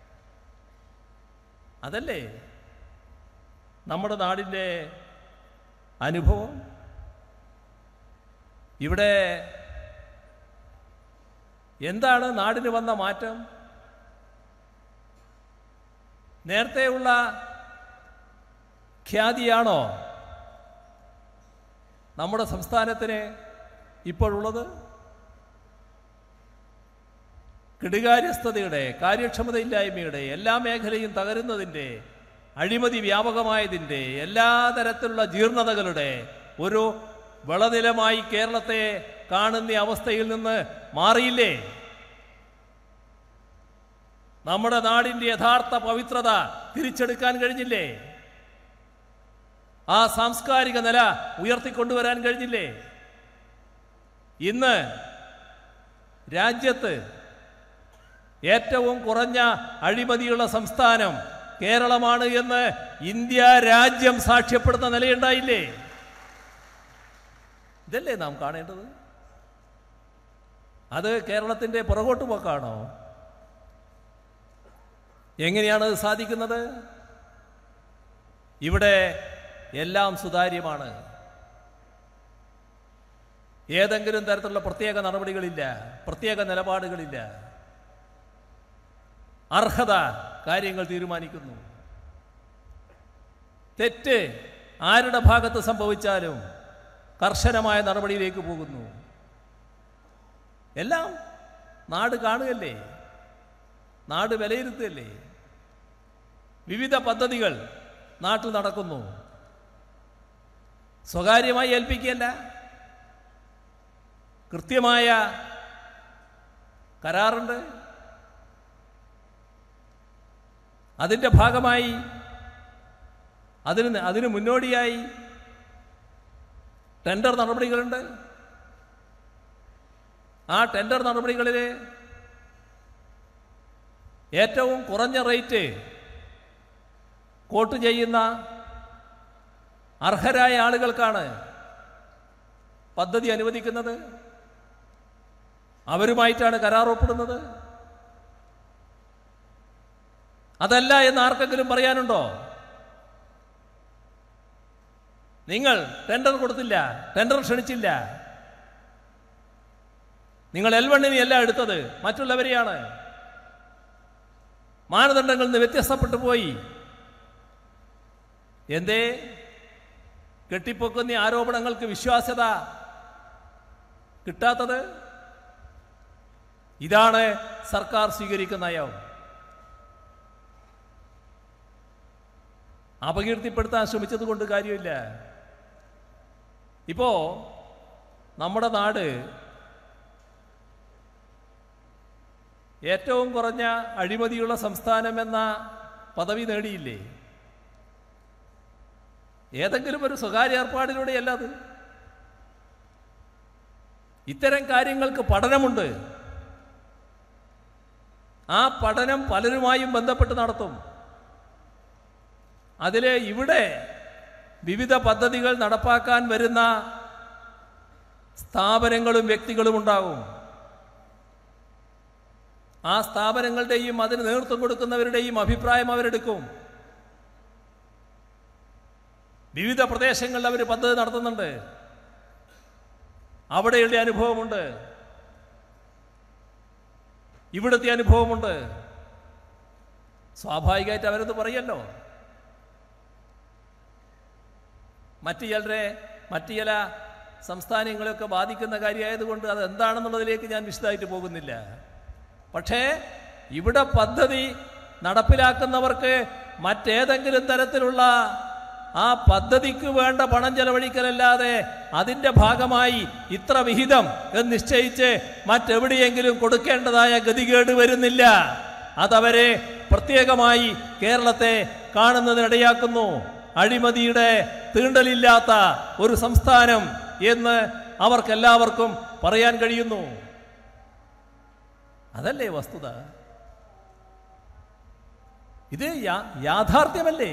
അതല്ലേ നമ്മുടെ നാടിൻ്റെ അനുഭവം ഇവിടെ എന്താണ് നാടിന് വന്ന മാറ്റം നേരത്തെയുള്ള ഖ്യാതിയാണോ നമ്മുടെ സംസ്ഥാനത്തിന് ഇപ്പോഴുള്ളത് കെടുകാര്യസ്ഥതയുടെ കാര്യക്ഷമതയില്ലായ്മയുടെ എല്ലാ മേഖലയും തകരുന്നതിൻ്റെ അഴിമതി വ്യാപകമായതിൻ്റെ എല്ലാ തരത്തിലുള്ള ജീർണതകളുടെ ഒരു വിളനിലമായി കേരളത്തെ കാണുന്ന അവസ്ഥയിൽ നിന്ന് മാറിയില്ലേ നമ്മുടെ നാടിൻ്റെ യഥാർത്ഥ പവിത്രത തിരിച്ചെടുക്കാൻ കഴിഞ്ഞില്ലേ ആ സാംസ്കാരിക നില ഉയർത്തിക്കൊണ്ടുവരാൻ കഴിഞ്ഞില്ലേ ഇന്ന് രാജ്യത്ത് ഏറ്റവും കുറഞ്ഞ അഴിമതിയുള്ള സംസ്ഥാനം കേരളമാണ് എന്ന് ഇന്ത്യ രാജ്യം സാക്ഷ്യപ്പെടുന്ന നിലയുണ്ടായില്ലേ ഇതല്ലേ നാം കാണേണ്ടത് അത് കേരളത്തിൻ്റെ പുറകോട്ട് പോക്കാണോ എങ്ങനെയാണ് അത് സാധിക്കുന്നത് ഇവിടെ എല്ലാം സുതാര്യമാണ് ഏതെങ്കിലും തരത്തിലുള്ള പ്രത്യേക നടപടികളില്ല പ്രത്യേക നിലപാടുകളില്ല അർഹത കാര്യങ്ങൾ തീരുമാനിക്കുന്നു തെറ്റ് ആരുടെ ഭാഗത്ത് സംഭവിച്ചാലും കർശനമായ നടപടിയിലേക്ക് പോകുന്നു എല്ലാം നാട് കാണുകയല്ലേ നാട് വിലയിരുത്തുകയല്ലേ വിവിധ പദ്ധതികൾ നാട്ടിൽ നടക്കുന്നു സ്വകാര്യമായി ഏൽപ്പിക്കുകയല്ല കൃത്യമായ കരാറുണ്ട് അതിൻ്റെ ഭാഗമായി അതിന് അതിന് മുന്നോടിയായി ടെൻഡർ നടപടികളുണ്ട് ആ ടെൻഡർ നടപടികളിൽ ഏറ്റവും കുറഞ്ഞ റേറ്റ് കോട്ട് ചെയ്യുന്ന അർഹരായ ആളുകൾക്കാണ് പദ്ധതി അനുവദിക്കുന്നത് അവരുമായിട്ടാണ് കരാർ ഒപ്പിടുന്നത് അതല്ല എന്ന് ആർക്കെങ്കിലും പറയാനുണ്ടോ നിങ്ങൾ ടെൻഡർ കൊടുത്തില്ല ടെൻഡർ ക്ഷണിച്ചില്ല നിങ്ങൾ എൽ വണ്ണിനെയല്ല എടുത്തത് മറ്റുള്ളവരെയാണ് മാനദണ്ഡങ്ങളിൽ നിന്ന് വ്യത്യസ്തപ്പെട്ടു പോയി എന്തേ കെട്ടിപ്പൊക്കുന്ന ഈ ആരോപണങ്ങൾക്ക് വിശ്വാസ്യത കിട്ടാത്തത് ഇതാണ് സർക്കാർ സ്വീകരിക്കുന്ന നയം അപകീർത്തിപ്പെടുത്താൻ ശ്രമിച്ചത് കൊണ്ട് കാര്യമില്ല ഇപ്പോ നമ്മുടെ നാട് ഏറ്റവും കുറഞ്ഞ അഴിമതിയുള്ള സംസ്ഥാനമെന്ന പദവി നേടിയില്ലേ ഏതെങ്കിലും ഒരു സ്വകാര്യ ഏർപ്പാടിലൂടെയല്ല അത് ഇത്തരം കാര്യങ്ങൾക്ക് പഠനമുണ്ട് ആ പഠനം പലരുമായും ബന്ധപ്പെട്ട് നടത്തും അതിൽ ഇവിടെ വിവിധ പദ്ധതികൾ നടപ്പാക്കാൻ വരുന്ന സ്ഥാപനങ്ങളും വ്യക്തികളും ഉണ്ടാകും ആ സ്ഥാപനങ്ങളുടെയും അതിന് നേതൃത്വം കൊടുക്കുന്നവരുടെയും അഭിപ്രായം അവരെടുക്കും വിവിധ പ്രദേശങ്ങളിൽ അവർ പദ്ധതി നടത്തുന്നുണ്ട് അവിടെയുള്ള അനുഭവമുണ്ട് ഇവിടുത്തെ അനുഭവമുണ്ട് സ്വാഭാവികമായിട്ട് അവരത് പറയല്ലോ മറ്റു ചിലരെ മറ്റു ചില സംസ്ഥാനങ്ങളെയൊക്കെ ബാധിക്കുന്ന കാര്യമായതുകൊണ്ട് അത് എന്താണെന്നുള്ളതിലേക്ക് ഞാൻ വിശദമായിട്ട് പോകുന്നില്ല പക്ഷേ ഇവിടെ പദ്ധതി നടപ്പിലാക്കുന്നവർക്ക് മറ്റേതെങ്കിലും തരത്തിലുള്ള ആ പദ്ധതിക്ക് വേണ്ട പണം ചെലവഴിക്കലല്ലാതെ അതിൻ്റെ ഭാഗമായി ഇത്ര വിഹിതം എന്ന് നിശ്ചയിച്ച് മറ്റെവിടെയെങ്കിലും കൊടുക്കേണ്ടതായ ഗതികേട് വരുന്നില്ല അതവരെ പ്രത്യേകമായി കേരളത്തെ കാണുന്നതിനിടയാക്കുന്നു അഴിമതിയുടെ തീണ്ടലില്ലാത്ത ഒരു സംസ്ഥാനം എന്ന് അവർക്കെല്ലാവർക്കും പറയാൻ കഴിയുന്നു അതല്ലേ വസ്തുത ഇത് യാ- യാഥാർത്ഥ്യമല്ലേ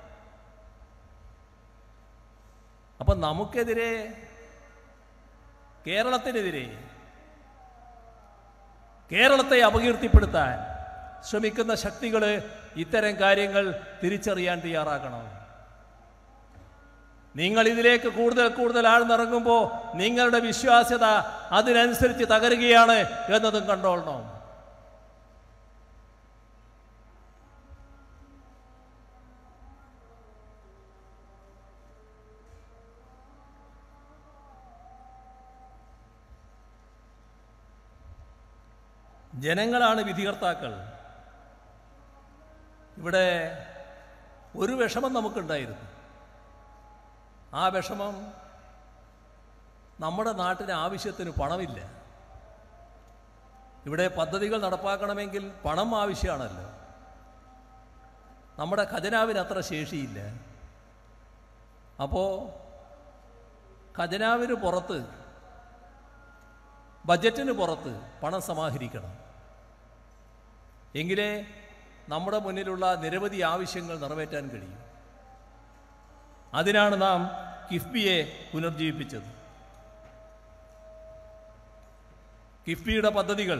അപ്പൊ നമുക്കെതിരെ കേരളത്തിനെതിരെ കേരളത്തെ അപകീർത്തിപ്പെടുത്താൻ ശ്രമിക്കുന്ന ശക്തികൾ ഇത്തരം കാര്യങ്ങൾ തിരിച്ചറിയാൻ തയ്യാറാക്കണം നിങ്ങൾ ഇതിലേക്ക് കൂടുതൽ കൂടുതൽ ആഴ്ന്നിറങ്ങുമ്പോൾ നിങ്ങളുടെ വിശ്വാസ്യത അതിനനുസരിച്ച് തകരുകയാണ് എന്നതും കണ്ടോളണം ജനങ്ങളാണ് വിധികർത്താക്കൾ ഇവിടെ ഒരു വിഷമം നമുക്കുണ്ടായിരുന്നു ആ വിഷമം നമ്മുടെ നാട്ടിന് ആവശ്യത്തിന് പണമില്ല ഇവിടെ പദ്ധതികൾ നടപ്പാക്കണമെങ്കിൽ പണം ആവശ്യമാണല്ലോ നമ്മുടെ ഖജനാവിന് അത്ര ശേഷിയില്ല അപ്പോൾ ഖജനാവിന് പുറത്ത് ബജറ്റിന് പുറത്ത് പണം സമാഹരിക്കണം എങ്കിലേ നമ്മുടെ മുന്നിലുള്ള നിരവധി ആവശ്യങ്ങൾ നിറവേറ്റാൻ കഴിയും അതിനാണ് നാം കിഫ്ബിയെ പുനർജീവിപ്പിച്ചത് കിഫ്ബിയുടെ പദ്ധതികൾ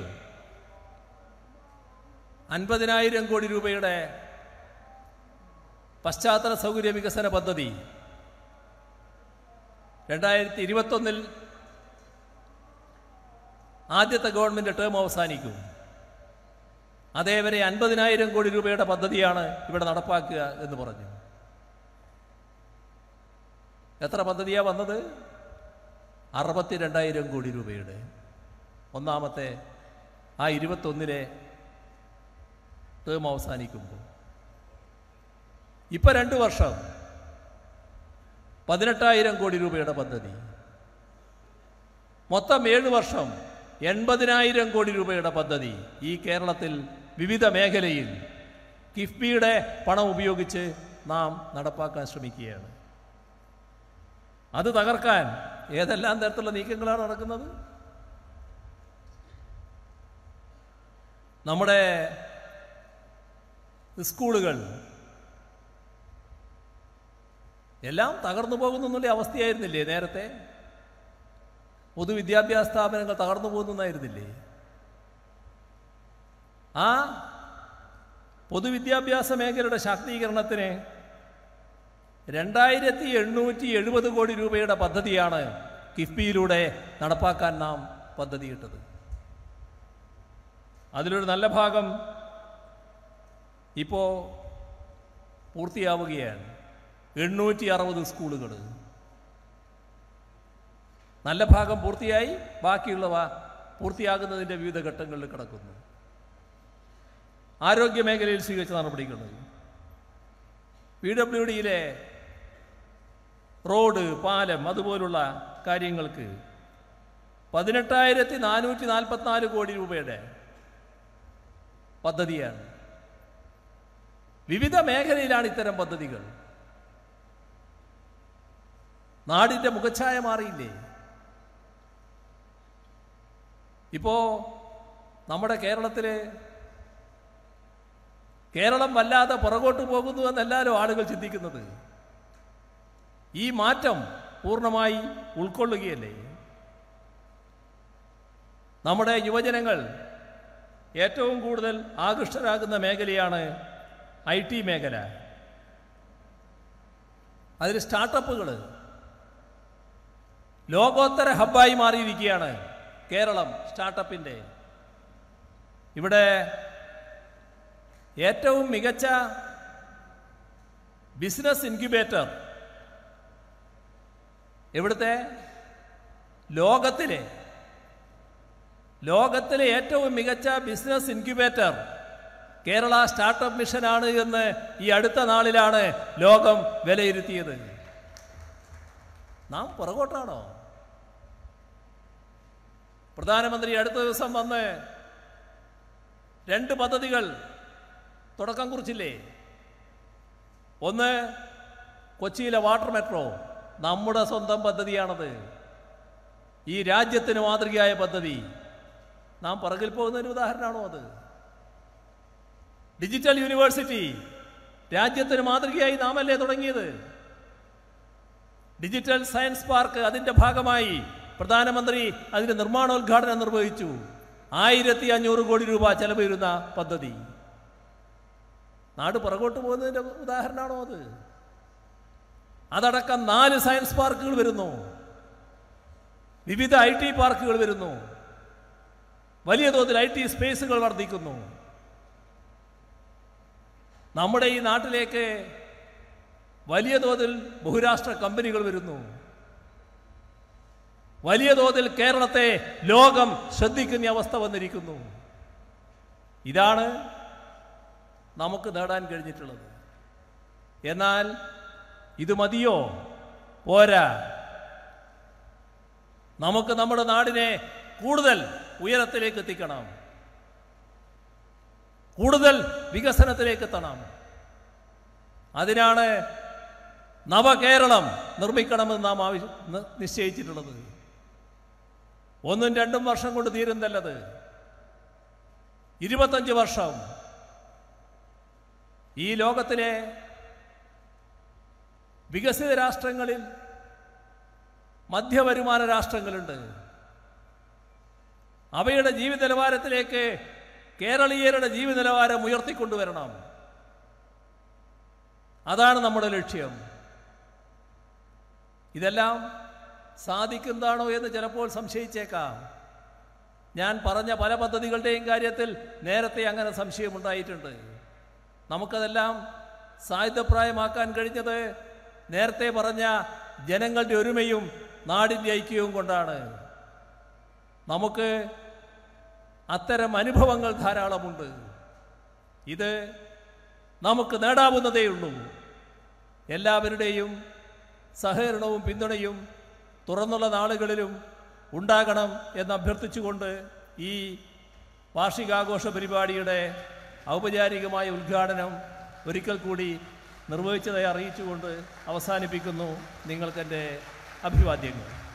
അൻപതിനായിരം കോടി രൂപയുടെ പശ്ചാത്തല സൗകര്യ വികസന പദ്ധതി രണ്ടായിരത്തി ഇരുപത്തൊന്നിൽ ആദ്യത്തെ ഗവൺമെന്റ് ടേം അവസാനിക്കും അതേവരെ അൻപതിനായിരം കോടി രൂപയുടെ പദ്ധതിയാണ് ഇവിടെ നടപ്പാക്കുക എന്ന് പറഞ്ഞു എത്ര പദ്ധതിയാ വന്നത് അറുപത്തിരണ്ടായിരം കോടി രൂപയുടെ ഒന്നാമത്തെ ആ ഇരുപത്തൊന്നിലെ ടേം അവസാനിക്കുമ്പോൾ ഇപ്പൊ രണ്ട് വർഷം പതിനെട്ടായിരം കോടി രൂപയുടെ പദ്ധതി മൊത്തം ഏഴ് വർഷം എൺപതിനായിരം കോടി രൂപയുടെ പദ്ധതി ഈ കേരളത്തിൽ വിവിധ മേഖലയിൽ കിഫ്ബിയുടെ പണം ഉപയോഗിച്ച് നാം നടപ്പാക്കാൻ ശ്രമിക്കുകയാണ് അത് തകർക്കാൻ ഏതെല്ലാം തരത്തിലുള്ള നീക്കങ്ങളാണ് നടക്കുന്നത് നമ്മുടെ സ്കൂളുകൾ എല്ലാം തകർന്നു പോകുന്നു എന്നുള്ള അവസ്ഥയായിരുന്നില്ലേ നേരത്തെ പൊതുവിദ്യാഭ്യാസ സ്ഥാപനങ്ങൾ തകർന്നു പോകുന്നതായിരുന്നില്ലേ ആ പൊതുവിദ്യാഭ്യാസ മേഖലയുടെ ശാക്തീകരണത്തിന് രണ്ടായിരത്തി എണ്ണൂറ്റി എഴുപത് കോടി രൂപയുടെ പദ്ധതിയാണ് കിഫ്ബിയിലൂടെ നടപ്പാക്കാൻ നാം പദ്ധതിയിട്ടത് അതിലൊരു നല്ല ഭാഗം ഇപ്പോൾ പൂർത്തിയാവുകയാണ് എണ്ണൂറ്റി അറുപത് സ്കൂളുകൾ നല്ല ഭാഗം പൂർത്തിയായി ബാക്കിയുള്ളവ പൂർത്തിയാകുന്നതിൻ്റെ വിവിധ ഘട്ടങ്ങളിൽ കിടക്കുന്നു ആരോഗ്യ മേഖലയിൽ സ്വീകരിച്ച നടപടികൾ പി ഡബ്ല്യു ഡിയിലെ റോഡ് പാലം അതുപോലുള്ള കാര്യങ്ങൾക്ക് പതിനെട്ടായിരത്തി നാനൂറ്റി നാൽപ്പത്തിനാല് കോടി രൂപയുടെ പദ്ധതിയാണ് വിവിധ മേഖലയിലാണ് ഇത്തരം പദ്ധതികൾ നാടിൻ്റെ മുഖച്ഛായ മാറിയില്ലേ ഇപ്പോ നമ്മുടെ കേരളത്തിലെ കേരളം വല്ലാതെ പുറകോട്ട് പോകുന്നു എന്നെല്ലാവരും ആളുകൾ ചിന്തിക്കുന്നത് ഈ മാറ്റം പൂർണ്ണമായി ഉൾക്കൊള്ളുകയല്ലേ നമ്മുടെ യുവജനങ്ങൾ ഏറ്റവും കൂടുതൽ ആകൃഷ്ടരാകുന്ന മേഖലയാണ് ഐ ടി മേഖല അതിൽ സ്റ്റാർട്ടപ്പുകൾ ലോകോത്തര ഹബ്ബായി മാറിയിരിക്കുകയാണ് കേരളം സ്റ്റാർട്ടപ്പിൻ്റെ ഇവിടെ ഏറ്റവും മികച്ച ബിസിനസ് ഇൻക്യുബേറ്റർ ഇവിടുത്തെ ലോകത്തിലെ ലോകത്തിലെ ഏറ്റവും മികച്ച ബിസിനസ് ഇൻക്യുബേറ്റർ കേരള സ്റ്റാർട്ടപ്പ് മിഷനാണ് എന്ന് ഈ അടുത്ത നാളിലാണ് ലോകം വിലയിരുത്തിയത് നാം പുറകോട്ടാണോ പ്രധാനമന്ത്രി അടുത്ത ദിവസം വന്ന് രണ്ട് പദ്ധതികൾ തുടക്കം കുറിച്ചില്ലേ ഒന്ന് കൊച്ചിയിലെ വാട്ടർ മെട്രോ നമ്മുടെ സ്വന്തം പദ്ധതിയാണത് ഈ രാജ്യത്തിന് മാതൃകയായ പദ്ധതി നാം പുറകിൽ പോകുന്നതിന് ഉദാഹരണമാണോ അത് ഡിജിറ്റൽ യൂണിവേഴ്സിറ്റി രാജ്യത്തിന് മാതൃകയായി നാമല്ലേ തുടങ്ങിയത് ഡിജിറ്റൽ സയൻസ് പാർക്ക് അതിന്റെ ഭാഗമായി പ്രധാനമന്ത്രി അതിന്റെ നിർമ്മാണോദ്ഘാടനം നിർവഹിച്ചു ആയിരത്തി അഞ്ഞൂറ് കോടി രൂപ ചെലവ് വരുന്ന പദ്ധതി നാട് പുറകോട്ട് പോകുന്നതിന്റെ ഉദാഹരണമാണോ അത് അതടക്കം നാല് സയൻസ് പാർക്കുകൾ വരുന്നു വിവിധ ഐ ടി പാർക്കുകൾ വരുന്നു വലിയ തോതിൽ ഐ ടി സ്പേസുകൾ വർദ്ധിക്കുന്നു നമ്മുടെ ഈ നാട്ടിലേക്ക് വലിയ തോതിൽ ബഹുരാഷ്ട്ര കമ്പനികൾ വരുന്നു വലിയ തോതിൽ കേരളത്തെ ലോകം ശ്രദ്ധിക്കുന്ന അവസ്ഥ വന്നിരിക്കുന്നു ഇതാണ് നമുക്ക് നേടാൻ കഴിഞ്ഞിട്ടുള്ളത് എന്നാൽ ഇത് മതിയോ പോരാ നമുക്ക് നമ്മുടെ നാടിനെ കൂടുതൽ ഉയരത്തിലേക്ക് എത്തിക്കണം കൂടുതൽ വികസനത്തിലേക്ക് എത്തണം അതിനാണ് നവകേരളം നിർമ്മിക്കണമെന്ന് നാം ആവശ്യ നി- നിശ്ചയിച്ചിട്ടുള്ളത് ഒന്നും രണ്ടും വർഷം കൊണ്ട് തീരുന്നല്ലത് ഇരുപത്തഞ്ച് വർഷം ഈ ലോകത്തിലെ വികസിത രാഷ്ട്രങ്ങളിൽ മധ്യവരുമാന രാഷ്ട്രങ്ങളുണ്ട് അവയുടെ ജീവിത നിലവാരത്തിലേക്ക് കേരളീയരുടെ ജീവിത നിലവാരം ഉയർത്തിക്കൊണ്ടുവരണം അതാണ് നമ്മുടെ ലക്ഷ്യം ഇതെല്ലാം സാധിക്കുന്നതാണോ എന്ന് ചിലപ്പോൾ സംശയിച്ചേക്കാം ഞാൻ പറഞ്ഞ പല പദ്ധതികളുടെയും കാര്യത്തിൽ നേരത്തെ അങ്ങനെ സംശയമുണ്ടായിട്ടുണ്ട് നമുക്കതെല്ലാം സായുധപ്രായമാക്കാൻ കഴിഞ്ഞത് നേരത്തെ പറഞ്ഞ ജനങ്ങളുടെ ഒരുമയും നാടിൻ്റെ ഐക്യവും കൊണ്ടാണ് നമുക്ക് അത്തരം അനുഭവങ്ങൾ ധാരാളമുണ്ട് ഇത് നമുക്ക് നേടാവുന്നതേ ഉള്ളൂ എല്ലാവരുടെയും സഹകരണവും പിന്തുണയും തുറന്നുള്ള നാളുകളിലും ഉണ്ടാകണം എന്ന് അഭ്യർത്ഥിച്ചുകൊണ്ട് ഈ വാർഷികാഘോഷ പരിപാടിയുടെ ഔപചാരികമായ ഉദ്ഘാടനം ഒരിക്കൽ കൂടി നിർവഹിച്ചതായി അറിയിച്ചുകൊണ്ട് അവസാനിപ്പിക്കുന്നു നിങ്ങൾക്കെൻ്റെ അഭിവാദ്യങ്ങൾ